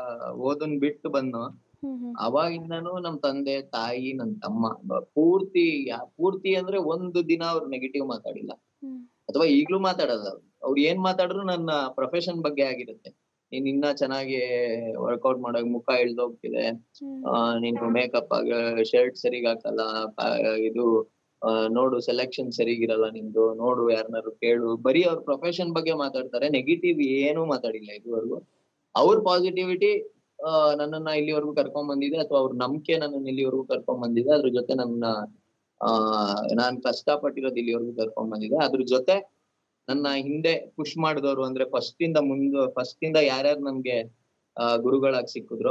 ಓದನ್ ಬಿಟ್ಟು ಬಂದು ಹ್ಮ್ ಹ್ಮ್ ಅವಾಗಿಂದಾನು ನಮ್ ತಂದೆ ತಾಯಿ ನನ್ ತಮ್ಮ ಬ- ಪೂರ್ತಿ ಯಾ- ಪೂರ್ತಿ ಅಂದ್ರೆ ಒಂದು ದಿನ ಅವ್ರು ನೆಗೆಟಿವ್ ಮಾತಾಡಿಲ್ಲ ಹ್ಮ್. ಅಥವಾ ಈಗ್ಲೂ ಮಾತಾಡಲ್ಲ ಅವ್ರು ಅವ್ರು ಏನ್ ಮಾತಾಡ್ರು ನನ್ನ ಪ್ರೊಫೆಷನ್ ಬಗ್ಗೆ ಆಗಿರುತ್ತೆ ನೀನ್ ಇನ್ನ ಚೆನ್ನಾಗಿ ವರ್ಕೌಟ್ ಮಾಡೋಕ್ ಮುಖ ಇಳ್ದೋಗ್ತಿದೆ ಹ್ಮ್. ಆ, ನೀನು ಮೇಕಪ್ ಆಗ ಶರ್ಟ್ ಸರಿಗ್ ಹಾಕಲ್ಲ ಆ, ಇದು ಆ, ನೋಡು ಸೆಲೆಕ್ಷನ್ ಸರಿಗಿರಲ್ಲ ನಿಂದು ನೋಡು ಯಾರನ್ನಾರು ಕೇಳು ಬರೀ ಅವ್ರ ಪ್ರೊಫೆಷನ್ ಬಗ್ಗೆ ಮಾತಾಡ್ತಾರೆ ನೆಗೆಟಿವ್ ಏನೂ ಮಾತಾಡಿಲ್ಲ ಇದುವರೆಗೂ ಅವ್ರ ಪಾಸಿಟಿವಿಟಿ ನನ್ನನ್ನ ಇಲ್ಲಿವರೆಗೂ ಕರ್ಕೊಂಡ್ ಬಂದಿದೆ ಅಥವಾ ಅವ್ರ ನಂಬಿಕೆ ನನ್ನನ್ನ ಇಲ್ಲಿವರೆಗೂ ಕರ್ಕೊಂಡ್ ಬಂದಿದೆ ಅದ್ರ ಜೊತೆ ನನ್ನ ಆ ನಾನ್ ಕಷ್ಟಪಟ್ಟಿರೋದು ಇಲ್ಲಿವರೆಗೂ ಕರ್ಕೊಂಡ್ ಬಂದಿದೆ ಅದ್ರ ಜೊತೆ ನನ್ನ ಹಿಂದೆ ಪುಷ್ ಮಾಡಿದವರು ಅಂದ್ರೆ ಫಸ್ಟ್ ಇಂದ ಮುಂದ ಫಸ್ಟ್ ಇಂದ ಯಾರ್ಯಾರು ನನ್ಗೆ ಆ, ಗುರುಗಳಾಗಿ ಸಿಕ್ಕಿದ್ರು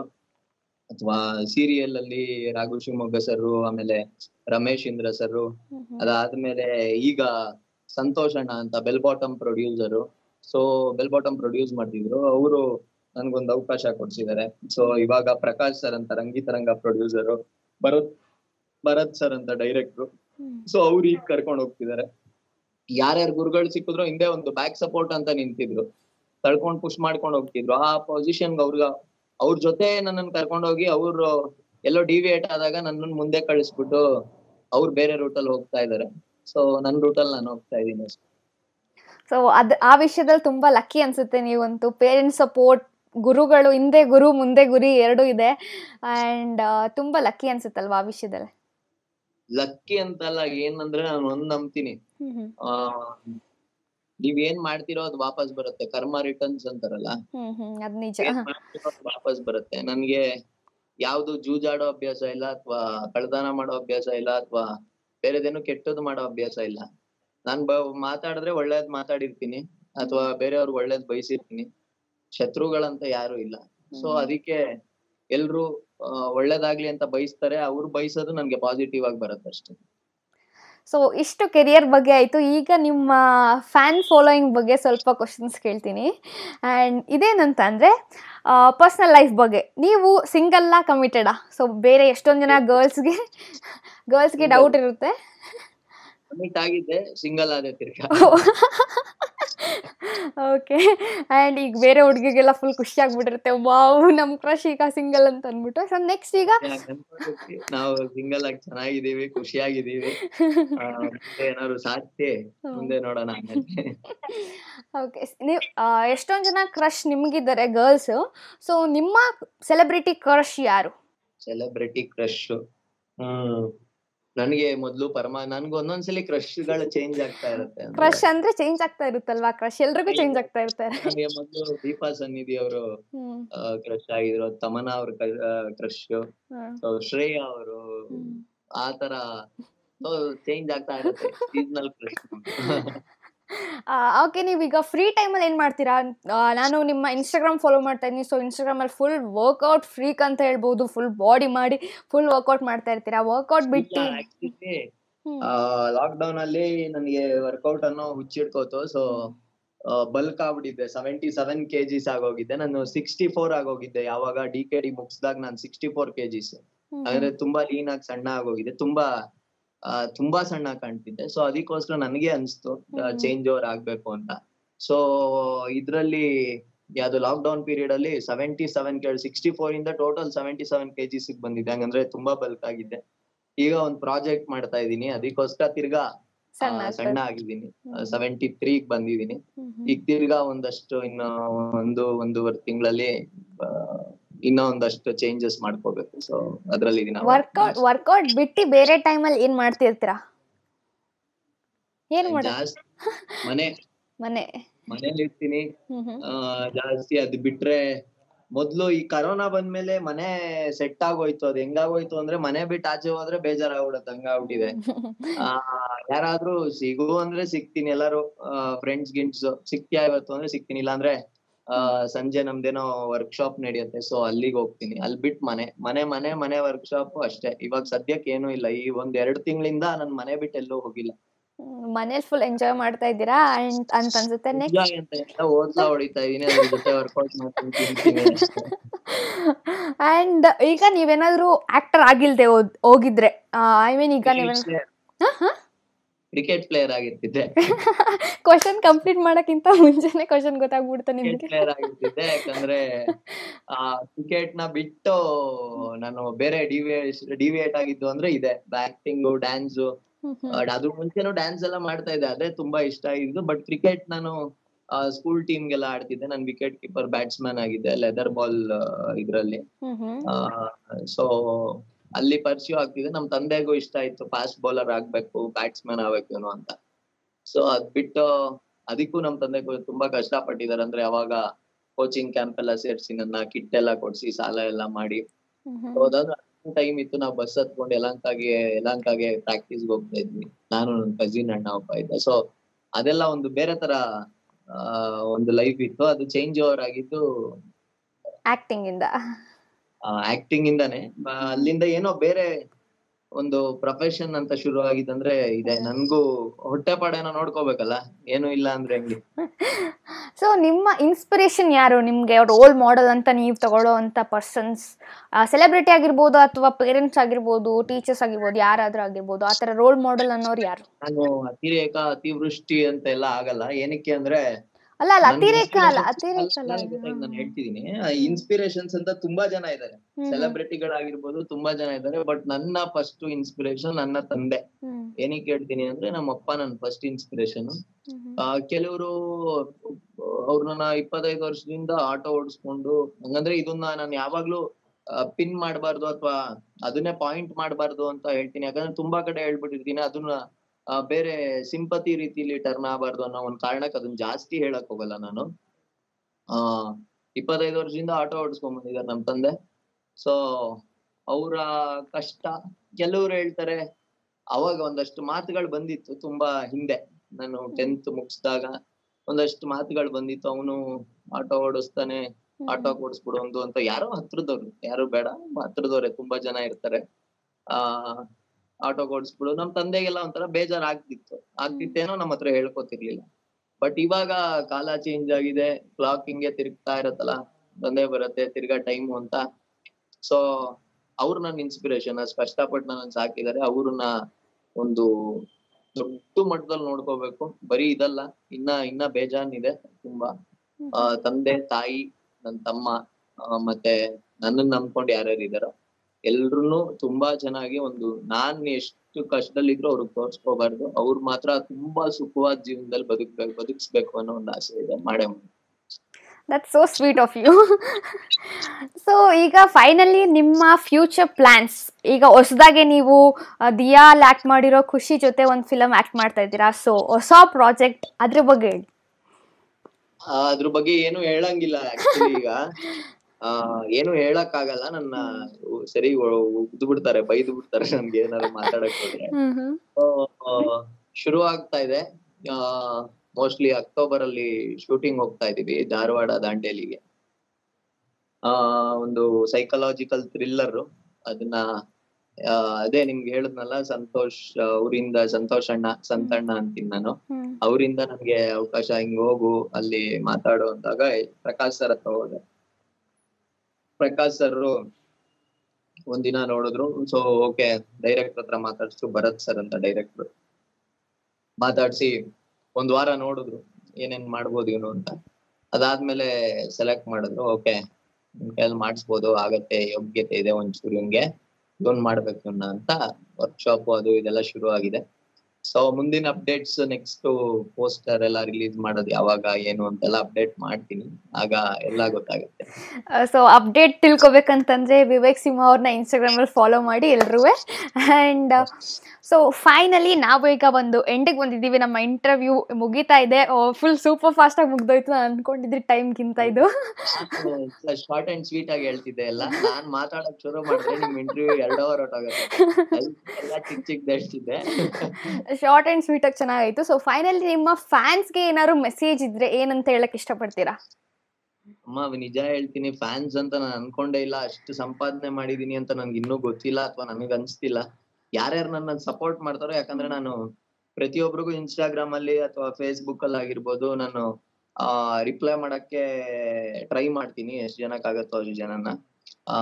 ಅಥವಾ ಸೀರಿಯಲ್ ಅಲ್ಲಿ ರಾಘು ಶಿವಮೊಗ್ಗ ಸರ್ ಆಮೇಲೆ ರಮೇಶ್ ಇಂದ್ರ ಸರ್ ಹ್ಮ್ ಹ್ಮ್. ಅದಾದ್ಮೇಲೆ ಈಗ ಸಂತೋಷ್ ಅಣ್ಣ ಅಂತ bell bottom producer so bell bottom produce ಮಾಡ್ತಿದ್ರು ಅವರು ನನ್ಗೊಂದು ಅವಕಾಶ ಕೊಡ್ಸಿದ್ದಾರೆ ಸೊ ಇವಾಗ ಪ್ರಕಾಶ್ ಸರ್ ಅಂತ ರಂಗಿತರಂಗ ಪ್ರೊಡ್ಯೂಸರು ಭರತ್ ಭರತ್ ಸರ್ ಅಂತ ಡೈರೆಕ್ಟ್ರು ಹ್ಮ್. ಸೊ ಅವ್ರು ಈಗ ಕರ್ಕೊಂಡು ಹೋಗ್ತಿದ್ದಾರೆ ಯಾರ್ಯಾರು ಗುರುಗಳು ಸಿಕ್ಕಿದ್ರು ಹಿಂದೆ ಒಂದು ಬ್ಯಾಕ್ ಸಪೋರ್ಟ್ ಅಂತ ನಿಂತಿದ್ರು ತಳ್ಕೊಂಡ್ ಪುಷ್ ಮಾಡ್ಕೊಂಡು ಹೋಗ್ತಿದ್ರು ಆ ಪೊಸಿಷನ್ ಅವ್ರ ಅವ್ರ ಜೊತೆ ನನ್ನನ್ನು ಕರ್ಕೊಂಡು ಹೋಗಿ ಅವ್ರು ಎಲ್ಲೋ ಡಿವಿಯೇಟ್ ಆದಾಗ ನನ್ನನ್ನು ಮುಂದೆ ಕಳಿಸ್ಬಿಟ್ಟು ಅವ್ರು ಬೇರೆ ರೂಟಲ್ಲಿ ಹೋಗ್ತಾ ಇದಾರೆ ಸೊ ನನ್ ರೂಟಲ್ಲಿ ನಾನು ಹೋಗ್ತಾ ಇದ್ದೀನಿ ಅಷ್ಟೇ ಸೊ ಅದ್ ಆ ವಿಷಯದಲ್ಲಿ ತುಂಬಾ ಲಕ್ಕಿ ಅನ್ಸುತ್ತೆ ನೀವಂತೂ ಪೇರೆಂಟ್ಸ್ ಸಪೋರ್ಟ್ ಗುರುಗಳು ಹಿಂದೆ ಗುರು ಮುಂದೆ ಗುರಿ ಎರಡೂ ಇದೆ ಅಂಡ್ ತುಂಬಾ ಲಕ್ಕಿ ಅನ್ಸುತ್ತಲ್ವಾ ಆ ವಿಷಯದಲ್ಲಿ ಲಕ್ಕಿ ಅಂತಲ್ಲ ಏನಂದ್ರೆ ನಾನು ಒಂದ್ ನಂಬ್ತೀನಿ ಹ್ಮ್ ಹ್ಮ್. ಆ ನೀವ್ ಏನ್ ಮಾಡ್ತಿರೋ ಅದು ವಾಪಸ್ ಬರುತ್ತೆ ಕರ್ಮ ರಿಟರ್ನ್ಸ್ ಅಂತಾರಲ್ಲ ಹ್ಮ್ ಹ್ಮ್ ಅದ್ ನಿಜ ಏನ್ ಮಾಡ್ತಿರೋ ಅದ್ ವಾಪಸ್ ಬರುತ್ತೆ ನನ್ಗೆ ಯಾವ್ದು ಜೂಜಾಡೋ ಅಭ್ಯಾಸ ಇಲ್ಲ ಅಥವಾ ಕಳ್ತನ ಮಾಡೋ ಅಭ್ಯಾಸ ಇಲ್ಲ ಅಥವಾ ಬೇರೆದೇನು ಕೆಟ್ಟದ್ದು ಮಾಡೋ ಅಭ್ಯಾಸ ಇಲ್ಲ ನಾನ್ ಬ ಮಾತಾಡಿದ್ರೆ ಒಳ್ಳೇದ್ ಮಾತಾಡಿರ್ತೀನಿ ಅಥವಾ ಬೇರೆಯವ್ರಿಗೆ ಒಳ್ಳೇದ್ ಬಯಸಿರ್ತೀನಿ ಶತ್ರುಗಳಂತ ಯಾರು ಇಲ್ಲ ಸೊ ಹ್ಮ್. ಅದಕ್ಕೆ ಎಲ್ರು ಆ, ಒಳ್ಳೇದಾಗ್ಲಿ ಅಂತ ಬಯಸ್ತಾರೆ ಅವ್ರು ಬಯಸೋದು ನನ್ಗೆ ಪಾಸಿಟಿವ್ ಆಗಿ ಬರುತ್ತೆ ಅಷ್ಟೇ ಸೊ ಇಷ್ಟು ಕೆರಿಯರ್ ಬಗ್ಗೆ ಆಯಿತು ಈಗ ನಿಮ್ಮ ಫ್ಯಾನ್ ಫಾಲೋಯಿಂಗ್ ಬಗ್ಗೆ ಸ್ವಲ್ಪ ಕ್ವಶನ್ಸ್ ಕೇಳ್ತೀನಿ ಆ್ಯಂಡ್ ಇದೇನಂತ ಅಂದರೆ ಪರ್ಸ್ನಲ್ ಲೈಫ್ ಬಗ್ಗೆ ನೀವು ಸಿಂಗಲ್ಲಾ ಕಮಿಟೆಡಾ ಸೊ ಬೇರೆ ಎಷ್ಟೊಂದು ಜನ ಗರ್ಲ್ಸ್ಗೆ ಗರ್ಲ್ಸ್ಗೆ ಡೌಟ್ ಇರುತ್ತೆ ಕಮಿಟ್ ಆಗಿದ್ದೆ ಸಿಂಗಲ್ ಆದೆ ತಿರ್ಗಾ ಓಕೆ ಆ್ಯಂಡ್ ಈಗ ಬೇರೆ ಹುಡುಗಿಗೆಲ್ಲ ಫುಲ್ ಖುಷಿ ಆಗ್ಬಿಟ್ಟಿರುತ್ತೆ ವಾವ್ ನಮ್ಮ ಕ್ರಶ್ ಈಗ ಸಿಂಗಲ್ ಅಂತ ಅಂದ್ಬಿಟ್ಟು ಸೊ ನೆಕ್ಸ್ಟ್ ಈಗ ಯಾಕ್ ಅನ್ಕೊಂಡ್ರಿ? ನಾವು ಸಿಂಗಲ್ ಆಗಿ ಚೆನ್ನಾಗಿದ್ದೀವಿ ಖುಷಿಯಾಗಿದ್ದೀವಿ ಆ, ಮುಂದೆ ಏನಾದ್ರು ಸಾಧ್ಯ ಮುಂದೆ ನೋಡೋಣ ಆಮೇಲೆ. ಓಕೆ ನೀವು ಎಷ್ಟೊಂದು ಜನ ಕ್ರಶ್ ನಿಮಗಿದ್ದಾರೆ ಗರ್ಲ್ಸ್ ಸೊ ನಿಮ್ಮ ಸೆಲೆಬ್ರಿಟಿ ಕ್ರಶ್ ಯಾರು ಸೆಲೆಬ್ರಿಟಿ ಕ್ರಶ್ ಹ್ಮ್ ನನ್ಗೆ ಮೊದ್ಲು ಪರಮ ನನ್ಗೆ ಒಂದೊಂದ್ಸಲಿ ಕ್ರಶ್ ಗಳು ಚೇಂಜ್ ಆಗ್ತಾ ಇರುತ್ತೆ ಅಂದ್ರೆ ಕ್ರಶ್ ಅಂದ್ರೆ ಚೇಂಜ್ ಆಗ್ತಾ ಇರುತ್ತಲ್ವಾ ಕ್ರಶ್ ಎಲ್ರಿಗೂ ಚೇಂಜ್ ಆಗ್ತಾ ಇರ್ತಾರೆ ನನಗೆ ಮೊದ್ಲು ದೀಪಾ ಸನ್ನಿಧಿ ಅವರು ಹ್ಮ್ ಕ್ರಶ್ ಆಗಿದ್ರು ತಮನಾ ಅವ್ರ ಕ್ರಶ್ ಹ್ಮ್ ಶ್ರೇಯಾ ಅವರು ಹ್ಮ್. ಆತರ ಚೇಂಜ್ ಆಗ್ತಾ ಇರುತ್ತೆ ಸೀಸನಲ್ ಕ್ರಶ್ ಓಕೆ ನೀವೀಗ ಫ್ರೀ ಟೈಮಲ್ಲಿ ಏನು ಮಾಡ್ತೀರಾ ಆ, ನಾನು ನಿಮ್ಮ ಇನ್ಸ್ಟಾಗ್ರಾಮ್ ಫಾಲೋ ಮಾಡ್ತಾ ಇದ್ದೀನಿ ಸೊ ಇನ್ಸ್ಟಾಗ್ರಾಮಲ್ಲಿ ಫುಲ್ ವರ್ಕೌಟ್ ಫ್ರೀಕ್ ಅಂತ ಹೇಳ್ಬೋದು ಫುಲ್ ಬಾಡಿ ಮಾಡಿ ಫುಲ್ ವರ್ಕೌಟ್ ಮಾಡ್ತಾ ಇರ್ತೀರಾ ವರ್ಕೌಟ್ ಬಿಟ್ಟು ಆಕ್ಚುಲಿ ಹ್ಮ್. ಲಾಕ್ ಡೌನ್ ಅಲ್ಲಿ ನನಗೆ ವರ್ಕೌಟ್ ಅನ್ನೋ ಹುಚ್ಚಿಡ್ಕೋತು ಸೊ ಬಲ್ಕ್ ಆಗ್ಬಿಟ್ಟಿದ್ದೆ ಸೆವೆಂಟಿ ಸೆವೆನ್ ಕೆಜಿಸ್ ಆಗೋಗಿದ್ದೆ ನಾನು ಸಿಕ್ಸ್ಟಿ ಫೋರ್ ಆಗೋಗಿದ್ದೆ ಯಾವಾಗ ಡಿ ಕೆ ಡಿ ಮುಗಿಸ್ದಾಗ ನಾನು ಸಿಕ್ಸ್ಟಿ ಫೋರ್ ಕೆಜಿಸ್ ಹ್ಮ್. ಅಂದ್ರೆ ತುಂಬಾ ಲೀನ್ ಆಗಿ ಸಣ್ಣ ಆಗೋಗಿದೆ ತುಂಬಾ ಆ, ತುಂಬಾ ಸಣ್ಣ ಕಾಣ್ತಿದ್ದೆ ಸೊ ಅದಕ್ಕೋಸ್ಕರ ನನಗೆ ಅನ್ಸ್ತು ಹ್ಮ್. ಚೇಂಜ್ ಓವರ್ ಆಗ್ಬೇಕು ಅಂತ ಸೊ ಇದ್ರಲ್ಲಿ ಯಾವ್ದು ಲಾಕ್ ಡೌನ್ ಪೀರಿಯಡ್ ಅಲ್ಲಿ seventy seven K sixty four ಇಂದ ಟೋಟಲ್ ಸೆವೆಂಟಿ ಸೆವೆನ್ ಕೆಜಿಸ್ ಬಂದಿದ್ದೆ ಹಂಗಂದ್ರೆ ತುಂಬಾ ಬಲ್ಕ್ ಆಗಿದ್ದೆ ಈಗ ಒಂದ್ ಪ್ರಾಜೆಕ್ಟ್ ಮಾಡ್ತಾ ಇದೀನಿ ಅದಕ್ಕೋಸ್ಕರ ತಿರ್ಗಾ ಆ, ಸಣ್ಣ ಆಗ್ತಾ ಸಣ್ಣ ಇದೆ. ಆಗಿದ್ದೀನಿ ಹ್ಮ್. ಸೆವೆಂಟಿ ತ್ರೀಗ್ ಬಂದಿದ್ದೀನಿ ಹ್ಮ್ ಹ್ಮ್. ಈಗ ತಿರ್ಗಾ ಒಂದಷ್ಟು ಇನ್ನು ಒಂದು ಒಂದೂವರೆ ತಿಂಗಳಲ್ಲಿ ಇನ್ನೂ ಒಂದಷ್ಟು ಚೇಂಜಸ್ ಮಾಡ್ಕೋಬೇಕು ಸೊ ಅದ್ರಲ್ಲಿ ಇದೀನಿ ವರ್ಕೌಟ್ ವರ್ಕೌಟ್ ಬಿಟ್ಟು ಬೇರೆ ಟೈಮಲ್ಲಿ ಏನ್ ಮಾಡ್ತಿರ್ತೀರಾ ಏನ್ ಮಾಡ ಜಾಸ್ತಿ ಮನೆ ಮನೆ ಮನೇಲಿ ಇರ್ತೀನಿ ಹ್ಮ್ ಹ್ಮ್. ಆ, ಜಾಸ್ತಿ ಅದ್ ಬಿಟ್ರೆ ಮೊದ್ಲು ಈ ಕರೋನಾ ಬಂದ್ಮೇಲೆ ಮನೆ ಸೆಟ್ ಆಗೋಯ್ತು ಅದ್ ಹೆಂಗಾಗೋಯ್ತು ಅಂದ್ರೆ ಮನೆ ಬಿಟ್ಟು ಆಚೆ ಹೋದ್ರೆ ಬೇಜಾರಾಗ್ಬಿಡತ್ತೆ ಹಂಗಾಗ್ಬಿಟ್ಟಿದೆ ಆ ಯಾರಾದ್ರೂ ಸಿಗು ಅಂದ್ರೆ ಸಿಗ್ತೀನಿ ಎಲ್ಲಾರು ಫ್ರೆಂಡ್ಸ್ ಗಿಂಡ್ಸ್ ಸಿಗ್ತೀಯಾ ಇವತ್ತು ಅಂದ್ರೆ ಸಿಗ್ತೀನಿ ಇಲ್ಲಾಂದ್ರೆ ಆ ಸಂಜೆ ನಮ್ದೇನೋ ವರ್ಕ್ಶಾಪ್ ನಡೆಯುತ್ತೆ ಸೊ ಅಲ್ಲಿಗೆ ಹೋಗ್ತೀನಿ ಅಲ್ಲಿ ಬಿಟ್ ಮನೆ ಮನೆ ಮನೆ ಮನೆ ವರ್ಕ್ಶಾಪ್ ಅಷ್ಟೇ ಇವಾಗ ಸದ್ಯಕ್ಕೆ ಏನೂ ಇಲ್ಲ ಈ ಒಂದ್ ಎರಡ್ ತಿಂಗಳಿಂದ ನನ್ ಮನೆ ಬಿಟ್ಟು ಎಲ್ಲೂ ಹೋಗಿಲ್ಲ ಹ್ಮ್, ಮನೇಲಿ ಫುಲ್ ಎಂಜಾಯ್ ಮಾಡ್ತಾ ಇದ್ದೀರಾ and- ಅಂತ ಅನ್ಸುತ್ತೆ ನೆಕ್ಸ್ಟ್ Enjoy ಅಂತ ಎಲ್ಲ ಓದ್ತಾ ಹೊಡಿತಾ ಇದೀನಿ ಅದ್ರ ಜೊತೆ ವರ್ಕೌಟ್ ಮಾಡ್ತೀನಿ ತಿಂತೀನಿ ಅಷ್ಟೇ. ಅಂಡ್ ಈಗ ನೀವೇನಾದ್ರೂ ಆಕ್ಟರ್ ಆಗಿಲ್ದೆ ಹೋದ್- ಹೋಗಿದ್ರೆ ಐ ಮೀನ್ ಈಗ ನೀವೇನ ಕ್ರಿಕೆಟ್ ಪ್ಲೇಯರ್ ಆಗಿರ್ತಿದ್ದೆ ಕ್ವಶನ್ ಕಂಪ್ಲೀಟ್ ಮಾಡಕ್ಕಿಂತ ಮುಂಚೆನೆ ಕ್ವಶನ್ ಗೊತ್ತಾಗ್ಬಿಡ್ತು ಕ್ರಿಕೆಟ್ ನಿಮ್ಗೆ ಪ್ಲೇಯರ್ ಆಗಿರ್ತಿದ್ದೆ ಯಾಕಂದ್ರೆ ಆ ಕ್ರಿಕೆಟ್ ನ ಬಿಟ್ಟು ನಾನು ಬೇರೆ ಡಿವಿಯೇಟ್ ಡಿವಿಯೇಟ್ ಆಗಿದ್ದು ಅಂದ್ರೆ ಇದೆ ಆಕ್ಟಿಂಗು ಡ್ಯಾನ್ಸ್ ಹ್ಮ್ ಹ್ಮ್. ಅದ್ರ ಮುಂಚೆನೂ ಡ್ಯಾನ್ಸ್ ಎಲ್ಲ ಮಾಡ್ತಾ ಇದ್ದೆ ಅದೇ ತುಂಬಾ ಇಷ್ಟ ಆಗಿದ್ದು ಬಟ್ ಕ್ರಿಕೆಟ್ ನಾನು ಸ್ಕೂಲ್ ಟೀಮ್ಗೆಲ್ಲ ಆಡ್ತಿದ್ದೆ ನಾನು ವಿಕೆಟ್ ಕೀಪರ್ ಬ್ಯಾಟ್ಸ್ಮನ್ ಆಗಿದ್ದೆ ಲೆದರ್ ಬಾಲ್ ಇದ್ರಲ್ಲಿ ಹ್ಮ್ ಹ್ಮ್. ಸೊ ಅಲ್ಲಿ ಪರ್ಸ್ಯೂ ಆಗ್ತಿದೆ ನಮ್ ತಂದೆಗೂ ಇಷ್ಟ ಇತ್ತು ಫಾಸ್ಟ್ ಬೌಲರ್ ಆಗ್ಬೇಕು ಬ್ಯಾಟ್ಸ್ಮನ್ ಆಗ್ಬೇಕು ಏನೋ ಅಂತ ಸೊ ಅದ್ ಬಿಟ್ಟು ಅದಕ್ಕೂ ನಮ್ ತಂದೆ ಕೂ- ತುಂಬಾ ಕಷ್ಟ ಪಟ್ಟಿದ್ದಾರೆ ಅಂದ್ರೆ ಅವಾಗ ಕೋಚಿಂಗ್ ಕ್ಯಾಂಪ್ ಎಲ್ಲ ಸೇರ್ಸಿ ನನ್ನ ಕಿಟ್ ಎಲ್ಲ ಕೊಡ್ಸಿ ಸಾಲ ಎಲ್ಲ ಮಾಡಿ ಹ್ಮ್ ಹ್ಮ್. ಹೋದಾಗ ಟೈಮ್ ಇತ್ತು ನಾವು ಬಸ್ ಹತ್ಕೊಂಡು ಯಲಹಂಕಾಗೆ ಯಲಹಂಕಾಗೆ ಪ್ರಾಕ್ಟೀಸ್ ಹೋಗ್ತಾ ಇದ್ವಿ ನಾನು ನನ್ನ ಕಸಿನ್ ಅಣ್ಣ ಒಬ್ಬ ಇದ್ದ ಸೊ ಅದೆಲ್ಲ ಒಂದು ಬೇರೆ ತರ ಆ, ಒಂದು ಲೈಫ್ ಇತ್ತು ಅದು ಚೇಂಜ್ ಓವರ್ ಆಗಿದ್ದು ಆಕ್ಟಿಂಗ್ ಇಂದ ಆಕ್ಟಿಂಗ್ ಇಂದಾನೆ ಬ- ಅಲ್ಲಿಂದ ಏನೋ ಬೇರೆ ಒಂದು ಪ್ರೊಫೆಷನ್ ಅಂತ ಶುರು ಆಗಿದಂದ್ರೆ ಇದೆ ನನ್ಗೂ ಹೊಟ್ಟೆ ಪಾಡೇನೋ ನೋಡ್ಕೋಬೇಕಲ್ಲ ಏನು ಇಲ್ಲ ಅಂದ್ರೆ ಹೆಂಗೆ ಸೊ ನಿಮ್ಮ ಇನ್ಸ್ಪಿರೇಷನ್ ಯಾರು ನಿಮ್ಗೆ ರೋಲ್ ಮಾಡೆಲ್ ಅಂತ ನೀವು ತಗೊಳ್ಳೋ ಅಂತ ಪರ್ಸನ್ಸ್ ಸೆಲೆಬ್ರಿಟಿ ಆಗಿರ್ಬೋದು ಅಥವಾ ಪೇರೆಂಟ್ಸ್ ಆಗಿರ್ಬೋದು ಟೀಚರ್ಸ್ ಆಗಿರ್ಬೋದು ಯಾರಾದ್ರೂ ಆಗಿರ್ಬೋದು ಆ ಥರ ರೋಲ್ ಮಾಡೆಲ್ ಅನ್ನೋರು ಯಾರು ನಾನು ಅತಿರೇಕ ಅತಿವೃಷ್ಟಿ ಅಂತ ಎಲ್ಲ ಆಗಲ್ಲ ಏನಕ್ಕೆ ಅಂದ್ರೆ ಅಲ್ಲ ಅಲ್ಲ ನನ್ ಅತಿರೇಕ ಅಲ್ಲ inspirations ಅತಿರೇಕ ಅಲ್ಲ ಅಲ್ಲ, ಗೊತ್ತಾಯ್ತು, ನಾನು ಹೇಳ್ತಿದೀನಿ ಇನ್ಸ್ಪಿರೇಷನ್ಸ್ ಅಂತ ತುಂಬಾ ಜನ ಇದ್ದಾರೆ ಹ್ಮ್ ಹ್ಮ್. ಸೆಲೆಬ್ರಿಟಿಗಳಾಗಿರ್ಬೋದು ತುಂಬಾ ಜನ ಇದ್ದಾರೆ ಬಟ್ ನನ್ನ ಫಸ್ಟ್ ಇನ್ಸ್ಪಿರೇಷನ್ ನನ್ನ ತಂದೆ ಹ್ಮ್ ಏನಕ್ಕೆ ಹೇಳ್ತೀನಿ ಅಂದ್ರೆ ನಮ್ಮ ಅಪ್ಪ ನನ್ನ ಫಸ್ಟ್ ಇನ್ಸ್ಪಿರೇಷನ್ ಹ್ಮ್ ಹ್ಮ್. ಆ ಕೆಲವರು ಅವ್ರನ್ನ ಇಪ್ಪತ್ತೈದು ವರ್ಷದಿಂದ ಆಟೋ ಓಡಿಸ್ಕೊಂಡು ಹಂಗಂದ್ರೆ ಇದನ್ನ ನಾನು ಯಾವಾಗ್ಲೂ ಪಿನ್ ಮಾಡಬಾರ್ದು ಅಥವಾ ಅದನ್ನೇ ಪಾಯಿಂಟ್ ಮಾಡಬಾರ್ದು ಅಂತ ಹೇಳ್ತೀನಿ ಯಾಕಂದ್ರೆ ತುಂಬಾ ಕಡೆ ಹೇಳ್ಬಿಟ್ಟಿರ್ತೀನಿ ಅದನ್ನ ಆ, ಬೇರೆ ಸಿಂಪತಿ ರೀತಿಲಿ ಟರ್ನ್ ಆಗಬಾರ್ದು ಅನ್ನೋ ಒಂದ್ ಕಾರಣಕ್ಕೆ ಅದನ್ನ ಜಾಸ್ತಿ ಹೇಳಕ್ ಹೋಗಲ್ಲ ನಾನು ಆ ಇಪ್ಪತ್ತೈದು ವರ್ಷದಿಂದ ಆಟೋ ಓಡಿಸ್ಕೊಂಡ್ ಬಂದಿದ್ದಾರೆ ನಮ್ ತಂದೆ ಸೊ ಅವರ ಕಷ್ಟ ಕೆಲವ್ರು ಹೇಳ್ತಾರೆ ಅವಾಗ ಒಂದಷ್ಟು ಮಾತುಗಳು ಬಂದಿತ್ತು ತುಂಬಾ ಹಿಂದೆ ನಾನು ಟೆಂತ್ ಮುಗಿಸಿದಾಗ ಒಂದಷ್ಟು ಮಾತುಗಳು ಬಂದಿತ್ತು ಅವನು ಆಟೋ ಓಡಿಸ್ತಾನೆ ಆಟೋ ಓಡಿಸ್ಬಿಡು ಒಂದು ಅಂತ ಯಾರೋ ಹತ್ರದವ್ರು ಯಾರು ಬೇಡ ಹತ್ರದವ್ರೆ ತುಂಬಾ ಜನ ಇರ್ತಾರೆ ಆ ಆಟೋ ಓಡಿಸ್ಬಿಡು ನಮ್ ತಂದೆಗೆಲ್ಲ ಒಂಥರ ಬೇಜಾರ್ ಆಗ್ತಿತ್ತು ಆಗ್ತಿತ್ತೇನೋ ನಮ್ಮ ಹತ್ರ ಹೇಳ್ಕೊತಿರ್ಲಿಲ್ಲ ಬಟ್ ಇವಾಗ ಕಾಲ ಚೇಂಜ್ ಆಗಿದೆ ಕ್ಲಾಕ್ ಹಿಂಗೆ ತಿರುಗ್ತಾ ಇರತ್ತಲ್ಲ ಬಂದೇ ಬರುತ್ತೆ ತಿರ್ಗಾ ಟೈಮು ಅಂತ ಸೊ ಅವ್ರು ನನ್ನ ಇನ್ಸ್ಪಿರೇಷನ್ ಅಷ್ಟು ಕಷ್ಟಪಟ್ಟು ನನ್ನ ಸಾಕಿದ್ದಾರೆ ಅವ್ರನ್ನ ಒಂದು ದೊಡ್ಡ ಮಟ್ಟದಲ್ಲಿ ನೋಡ್ಕೋಬೇಕು ಬರೀ ಇದಲ್ಲ ಇನ್ನ ಇನ್ನ ಬೇಜಾನ್ ಇದೆ ತುಂಬಾ ಆ, ತಂದೆ ತಾಯಿ ನನ್ ತಮ್ಮ ಆ, ಮತ್ತೆ ನನ್ನನ್ನ ನಂಬ್ಕೊಂಡು ಯಾರ್ಯಾರು ಇದಾರೋ ಎಲ್ರುನು ತುಂಬಾ ಚೆನ್ನಾಗಿ ಒಂದು ನಾನ್ ಎಷ್ಟು ಕಷ್ಟದಲ್ಲಿದ್ರು ಅವ್ರಿಗೆ ತೋರ್ಸ್ಕೋಬಾರ್ದು ಅವ್ರು ಮಾತ್ರ ತುಂಬಾ ಸುಖವಾದ ಜೀವನದಲ್ಲಿ ಬದುಕ್ಬೇಕು ಬದುಕ್ಸ್ಬೇಕು ಅನ್ನೋ ಒಂದು ಆಸೆ ಇದೆ ಮಾಡೇ ಮಾಡ್ತೀನಿ. That's so sweet of you so ಈಗ ಫೈನಲಿ ನಿಮ್ಮ ಫ್ಯೂಚರ್ ಪ್ಲಾನ್ಸ್ ಈಗ ಹೊಸದಾಗಿ ನೀವು ಆ, ದಿಯಾಲ್ ಆ್ಯಕ್ಟ್ ಮಾಡಿರೋ ಖುಷಿ ಜೊತೆ ಒಂದು ಫಿಲಮ್ ಆ್ಯಕ್ಟ್ ಮಾಡ್ತಾ ಇದ್ದೀರಾ ಸೊ ಹೊಸ ಪ್ರಾಜೆಕ್ಟ್ ಅದ್ರ ಬಗ್ಗೆ ಹೇಳಿ ಆ, ಅದ್ರ ಬಗ್ಗೆ ಏನು ಹೇಳಂಗಿಲ್ಲ ಆಕ್ಚುಲಿ ಈಗ ಆ ಏನು ಹೇಳಕ್ ಆಗಲ್ಲ ನನ್ನ ಸರಿ ಉಗ್ದು ಬಿಡ್ತಾರೆ ಬೈದು ಬಿಡ್ತಾರೆ ನನ್ಗೆ ಏನಾದ್ರು ಮಾತಾಡಕ್ ಹೋದ್ರೆ So, ಆ, ಶುರು ಆಗ್ತಾ ಇದೆ ಮೋಸ್ಟ್ಲಿ ಅಕ್ಟೋಬರ್ ಅಲ್ಲಿ ಶೂಟಿಂಗ್ ಹೋಗ್ತಾ ಇದೀವಿ ಧಾರವಾಡ ದಾಂಡೇಲಿಗೆ ಆ ಒಂದು ಸೈಕಲಾಜಿಕಲ್ ಥ್ರಿಲ್ಲರ್ ಅದನ್ನ ಆ, ಅದೇ ನಿಮ್ಗೆ ಹೇಳಿದ್ನಲ್ಲ ಸಂತೋಷ್ ಅವರಿಂದ ಸಂತೋಷ್ ಅಣ್ಣ ಸಂತಣ್ಣ ಅಂತೀನಿ ನಾನು ಅವರಿಂದ ನನ್ಗೆ ಅವಕಾಶ ಹಿಂಗ್ ಹೋಗು ಅಲ್ಲಿ ಮಾತಾಡು ಅಂದಾಗ ಪ್ರಕಾಶ್ ಸರ್ ಹತ್ರ ಹೋದೆ ಪ್ರಕಾಶ್ ಸರ್ ಒಂದಿನ ನೋಡಿದ್ರು ಸೊ ಓಕೆ ಡೈರೆಕ್ಟರ್ ಹತ್ರ ಮಾತಾಡ್ಸು ಭರತ್ ಸರ್ ಅಂತ ಡೈರೆಕ್ಟರ್ ಮಾತಾಡ್ಸಿ ಒಂದ್ ವಾರ ನೋಡಿದ್ರು ಏನೇನ್ ಮಾಡ್ಬೋದು ಇವನು ಅಂತ ಅದಾದ್ಮೇಲೆ ಸೆಲೆಕ್ಟ್ ಮಾಡಿದ್ರು ಓಕೆ ಕೈಯಲ್ಲಿ ಮಾಡಿಸ್ಬೋದು ಆಗತ್ತೆ ಯೋಗ್ಯತೆ ಇದೆ ಒಂಚೂರು ಇವ್ನ್ಗೆ ಇವನ್ ಮಾಡ್ಬೇಕು ಇವ್ನ ಅಂತ ವರ್ಕ್ಶಾಪ್ ಅದು ಇದೆಲ್ಲ ಶುರು ಆಗಿದೆ ಸೊ ಮುಂದಿನ ಅಪ್ಡೇಟ್ಸ್ ನೆಕ್ಸ್ಟ್ ಪೋಸ್ಟರ್ ಎಲ್ಲ ರಿಲೀಸ್ ಮಾಡೋದು ಯಾವಾಗ ಏನು ಅಂತೆಲ್ಲ ಅಪ್ಡೇಟ್ ಮಾಡ್ತೀನಿ ಆಗ ಎಲ್ಲ ಗೊತ್ತಾಗುತ್ತೆ ಸೊ ಅಪ್ಡೇಟ್ ತಿಳ್ಕೊಬೇಕಂತಂದ್ರೆ ವಿವೇಕ್ ಸಿಂಹ ಅವ್ರನ್ನ ಇನ್ಸ್ಟಾಗ್ರಾಮಲ್ಲಿ ಫಾಲೋ ಮಾಡಿ ಎಲ್ರೂ ಆ್ಯಂಡ್ ಸೊ ಫೈನಲಿ ನಾವು ಈಗ ಒಂದು ಎಂಡಿಗೆ ಬಂದಿದ್ದೀವಿ ನಮ್ಮ ಇಂಟರ್ವ್ಯೂ ಮುಗೀತಾ ಇದೆ ಫುಲ್ ಸೂಪರ್ ಫಾಸ್ಟಾಗಿ ಮುಗ್ದೋಯ್ತು ನಾನು ಅನ್ಕೊಂಡಿದ್ದೆ ಟೈಮ್ಗಿಂತ ಇದು ಶಾರ್ಟ್ ಅಂಡ್ ಸ್ವೀಟ್ ಆಗಿ ಹೇಳ್ತಿದ್ದೆ ಎಲ್ಲ ನಾನ್ ಮಾತಾಡಕ್ ಶುರು ಮಾಡಿದ್ರೆ ನಿಮ್ ಇಂಟರ್ವ್ಯೂ ಎರಡು ಅವರ್ ಹೊರಟೋಗುತ್ತೆ ಎಲ್ಲ ಚಿಕ್ಕ ಚಿಕ್ಕದ ಹೇಳ್ತಿದ್ದೆ ಶಾರ್ಟ್ ಆ್ಯಂಡ್ ಸ್ವೀಟಾಗಿ ಚೆನ್ನಾಗಾಯಿತು ಸೊ ಫೈನಲಿ ನಿಮ್ಮ ಫ್ಯಾನ್ಸ್ಗೆ ಏನಾದ್ರು ಮೆಸೇಜ್ ಇದ್ರೆ ಏನಂತ ಹೇಳಕ್ ಇಷ್ಟಪಡ್ತೀರಾ ಅಮ್ಮ ನಿಜ ಹೇಳ್ತೀನಿ ಫ್ಯಾನ್ಸ್ ಅಂತ ನಾನು ಅನ್ಕೊಂಡೇ ಇಲ್ಲ ಅಷ್ಟು ಸಂಪಾದನೆ ಮಾಡಿದೀನಿ ಅಂತ ನನ್ಗೆ ಇನ್ನೂ ಗೊತ್ತಿಲ್ಲ ಅಥವಾ ನನಗ್ ಅನ್ಸ್ತಿಲ್ಲ ಯಾರ್ಯಾರು ನನ್ನ ಸಪೋರ್ಟ್ ಮಾಡ್ತಾರೋ ಯಾಕಂದ್ರೆ ನಾನು ಪ್ರತಿಯೊಬ್ಬರಿಗೂ ಇನ್ಸ್ಟಾಗ್ರಾಮ್ ಅಲ್ಲಿ ಅಥವಾ ಫೇಸ್ಬುಕ್ ಅಲ್ಲಿ ಆಗಿರ್ಬೋದು ನಾನು ಆ ರಿಪ್ಲೈ ಮಾಡಕ್ಕೆ ಟ್ರೈ ಮಾಡ್ತೀನಿ ಎಷ್ಟ್ ಜನಕ್ಕಾಗತ್ತೋ ಅಷ್ಟು ಜನನ ಆ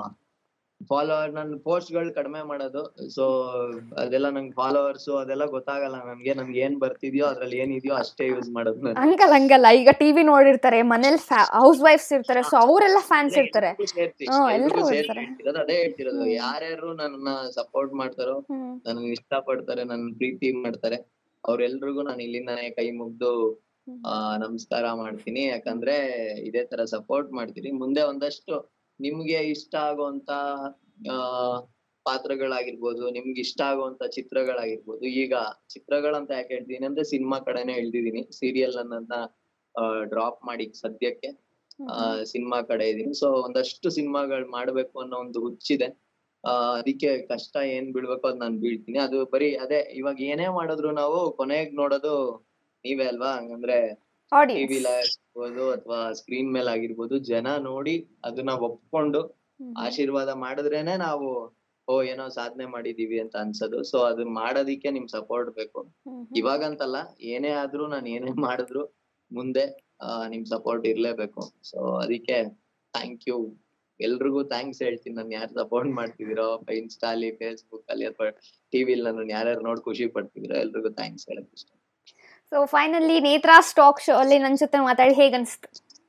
ಫಾಲೋವರ್ ನನ್ ಪೋಸ್ಟ್ ಗಳು ಕಡಿಮೆ ಮಾಡೋದು ಸೊ ಅದೆಲ್ಲ ನಂಗೆ ಫಾಲೋವರ್ಸ್ ಅದೆಲ್ಲ ಗೊತ್ತಾಗಲ್ಲ ನನ್ಗೆ ನನ್ಗೆ ಏನ್ ಬರ್ತಿದ್ಯೋ ಅದ್ರಲ್ಲಿ ಏನಿದೆಯೋ ಅಷ್ಟೇ ಯೂಸ್ ಮಾಡೋದು ನಾನು ಹಂಗಲ್ಲ ಹಂಗಲ್ಲ ಈಗ ಟಿವಿ ನೋಡಿರ್ತಾರೆ ಮನೇಲಿ ಹೌಸ್ ವೈಫ್ಸ್ ಇರ್ತಾರೆ ಸೊ ಅವರೆಲ್ಲ ಫ್ಯಾನ್ಸ್ ಇರ್ತಾರೆ ಎಲ್ರಿಗೂ ಸೇರ್ಸಿ, ಹ್ಮ್, ಎಲ್ರಿಗೂ ಎಲ್ರಿಗೂ ಸೇರ್ಸಿ ಇರ್ತಾರೆ. ಹೇಳ್ತಿರೋದು ಅದೇ ಹೇಳ್ತಿರೋದು ಹ್ಮ್. ಯಾರ್ಯಾರು ನನ್ನ ಸಪೋರ್ಟ್ ಮಾಡ್ತಾರೋ ಹ್ಮ್ ನನ್ನ ಇಷ್ಟ ಪಡ್ತಾರೆ ನನ್ನ ಪ್ರೀತಿ ಮಾಡ್ತಾರೆ ಅವ್ರೆಲ್ರಿಗೂ ನಾನು ಇಲ್ಲಿಂದಾನೇ ಕೈ ಮುಗ್ದು ಹ್ಮ್. ಆ ನಮಸ್ಕಾರ ಮಾಡ್ತೀನಿ ಯಾಕಂದ್ರೆ ಇದೇ ತರ ಸಪೋರ್ಟ್ ಮಾಡ್ತೀನಿ ಮುಂದೆ ಒಂದಷ್ಟು ನಿಮ್ಗೆ ಇಷ್ಟ ಆಗುವಂತ ಆ ಪಾತ್ರಗಳಾಗಿರ್ಬೋದು ನಿಮ್ಗೆ ಇಷ್ಟ ಆಗುವಂತ ಚಿತ್ರಗಳಾಗಿರ್ಬೋದು ಈಗ ಚಿತ್ರಗಳಂತ ಯಾಕೆ ಹೇಳ್ತೀನಿ ಅಂದ್ರೆ ಸಿನಿಮಾ ಕಡೆನೆ ಹೇಳ್ತಿದೀನಿ ಸೀರಿಯಲ್ ಅನ್ನೋದನ್ನ ಡ್ರಾಪ್ ಮಾಡಿ ಸದ್ಯಕ್ಕೆ ಸಿನಿಮಾ ಕಡೆ ಇದೀನಿ ಸೊ ಒಂದಷ್ಟು ಸಿನಿಮಾಗಳು ಮಾಡ್ಬೇಕು ಅನ್ನೋ ಒಂದು ಹುಚ್ಚಿದೆ ಆ ಅದಕ್ಕೆ ಕಷ್ಟ ಏನ್ ಬೀಳ್ಬೇಕು ಅದ್ ನಾನ್ ಬೀಳ್ತೀನಿ ಅದು ಬರೀ ಅದೇ ಇವಾಗ ಏನೇ ಮಾಡಿದ್ರು ನಾವು ಕೊನೆಗ್ ನೋಡೋದು ನೀವೇ ಅಲ್ವಾ ಹಂಗಂದ್ರೆ ಟಿವಿ ಆಡಿಯನ್ಸ್ ಆಗಿರ್ಬೋದು ಅಥವಾ ಸ್ಕ್ರೀನ್ ಮೇಲೆ ಆಗಿರ್ಬೋದು ಜನ ನೋಡಿ ಅದನ್ನ ಒಪ್ಕೊಂಡು ಆಶೀರ್ವಾದ ಮಾಡಿದ್ರೇನೆ ನಾವು ಓ ಏನೋ ಸಾಧನೆ ಮಾಡಿದೀವಿ ಅಂತ ಅನ್ಸೋದು ಸೊ ಅದನ್ನ ಮಾಡೋದಿಕ್ಕೆ ನಿಮ್ ಸಪೋರ್ಟ್ ಬೇಕು ಇವಾಗಂತಲ್ಲ ಏನೇ ಆದ್ರೂ ನಾನು ಏನೇ ಮಾಡಿದ್ರು ಮುಂದೆ ಆ, ನಿಮ್ ಸಪೋರ್ಟ್ ಇರ್ಲೇಬೇಕು ಸೊ ಅದಕ್ಕೆ ಥ್ಯಾಂಕ್ ಯು ಎಲ್ರಿಗೂ ಥ್ಯಾಂಕ್ಸ್ ಹೇಳ್ತೀನಿ ನಾನು ಯಾರು ಸಪೋರ್ಟ್ ಮಾಡ್ತಿದಿರೋ ಇನ್ಸ್ಟಾ ಅಲ್ಲಿ ಫೇಸ್ಬುಕ್ ಅಲ್ಲಿ ಅಥವಾ ಟಿವಿಲಿ ನನ್ನ ಯಾರ್ಯಾರು ನೋಡಿ ಖುಷಿ ಪಡ್ತಿದಿರೋ ಎಲ್ರಿಗೂ ಥ್ಯಾಂಕ್ಸ್ ಹೇಳಕ್ ಇಷ್ಟ so finally Netra stock show ಅಲ್ಲಿ ನನ್ನ ಜೊತೆ ಮಾತಾಡಿ ಹೇಗನ್ಸ್ತು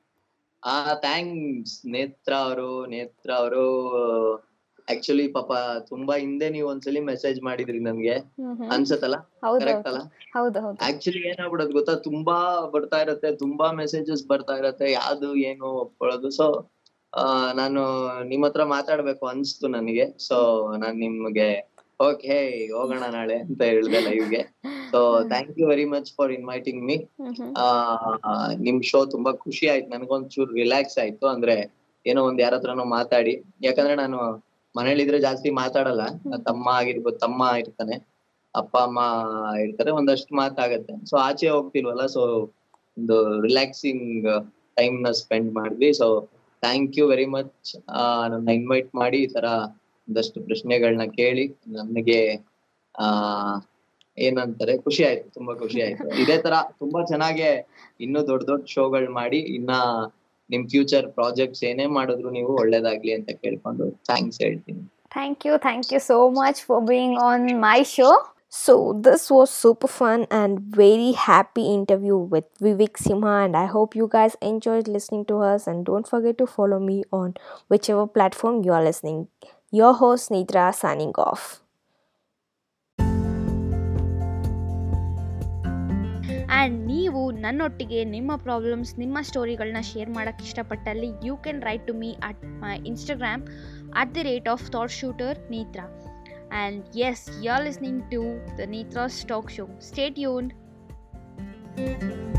ಆ ಥ್ಯಾಂಕ್ಸ್ ನೇತ್ರ ಅವರು ನೇತ್ರ ಅವರು ಆಕ್ಚುಲಿ ಪಾಪ ತುಂಬಾ ಹಿಂದೆ ನೀವು ಒಂದ್ಸಲಿ ಮೆಸೇಜ್ ಮಾಡಿದ್ರಿ ನನ್ಗೆ ಅನ್ಸತ್ತಲ್ಲ ಹೌದು ಕರೆಕ್ಟ್ ಅಲ್ಲ ಹೌದು ಹೌದು ಆಕ್ಚುಲಿ ಏನಾಗ್ಬಿಡೋದು ಗೊತ್ತಾ ತುಂಬಾ ಬರ್ತಾ ಇರತ್ತೆ ತುಂಬಾ ಮೆಸೇಜಸ್ ಬರ್ತಾ ಇರತ್ತೆ ಯಾವ್ದು ಏನು ಒಪ್ಕೊಳ್ಳೋದು ಸೊ ನಾನು ನಿಮ್ ಹತ್ರ ಮಾತಾಡ್ಬೇಕು ಅನ್ಸ್ತು ನನಗೆ ಸೊ ನಾನ್ ನಿಮ್ಗೆ ಓಕೆ ಹೋಗೋಣ ನಾಳೆ ಅಂತ ಹೇಳ್ದೆ ಲೈವ್ಗೆ so thank you very much for inviting me hmm hmm. ಆ ನಿಮ್ ಶೋ ತುಂಬಾ ಖುಷಿ ಆಯ್ತು ನನಗೊಂಚೂರು ರಿಲ್ಯಾಕ್ಸ್ ಆಯ್ತು ಅಂದ್ರೆ ಏನೋ ಒಂದ್ ಯಾರ ಹತ್ರನೋ ಮಾತಾಡಿ ಯಾಕಂದ್ರೆ ನಾನು ಮನೇಲಿದ್ರೆ ಜಾಸ್ತಿ ಮಾತಾಡಲ್ಲ ನನ್ ತಮ್ಮ ಆಗಿರ್ಬೋದು ತಮ್ಮ ಇರ್ತಾನೆ ಅಪ್ಪ ಅಮ್ಮ ಇರ್ತಾರೆ ಒಂದಷ್ಟು ಮಾತಾಗತ್ತೆ ಸೊ ಆಚೆ ಹೋಗ್ತಿಲ್ವಲ್ಲ ಸೊ ಒಂದು ರಿಲ್ಯಾಕ್ಸಿಂಗ್ ಟೈಮ್ ನ ಸ್ಪೆಂಡ್ ಮಾಡಿದ್ವಿ so thank you very much ನನ್ನ ಇನ್ವೈಟ್ ಮಾಡಿ ಈ ತರ ಒಂದಷ್ಟು ಪ್ರಶ್ನೆಗಳನ್ನ ಕೇಳಿ ನನಗೆ ಆ ಏನಂತಾರೆ ಖುಷಿ ಆಯ್ತು ತುಂಬಾ ಖುಷಿ ಆಯ್ತು ಇದೇ ತರ ತುಂಬಾ ಚೆನ್ನಾಗೆ ಇನ್ನೂ ದೊಡ್ಡ ದೊಡ್ಡ ಶೋಗಳು ಮಾಡಿ ಇನ್ನ ನಿಮ್ ಫ್ಯೂಚರ್ ಪ್ರಾಜೆಕ್ಟ್ಸ್ ಏನೇ ಮಾಡಿದ್ರು ನೀವು ಒಳ್ಳೇದಾಗ್ಲಿ ಅಂತ ಕೇಳ್ಕೊಂಡು ಥ್ಯಾಂಕ್ಸ್ ಹೇಳ್ತೀನಿ thank you thank you so much for being on my show So, this was super fun and very happy interview with Vivek Simha, and I hope you guys enjoyed listening to us. And don't forget to follow me on whichever platform you are listening. Your host Nidra signing off. And ನೀವು ನನ್ನೊಟ್ಟಿಗೆ ನಿಮ್ಮ problems ನಿಮ್ಮ ಸ್ಟೋರಿಗಳನ್ನ share ಮಾಡೋಕ್ಕೆ ಇಷ್ಟಪಟ್ಟಲ್ಲಿ you can write to me at my Instagram at the rate of thought shooter Netra and as you are listening to the Netra stock show stay ಯೂನ್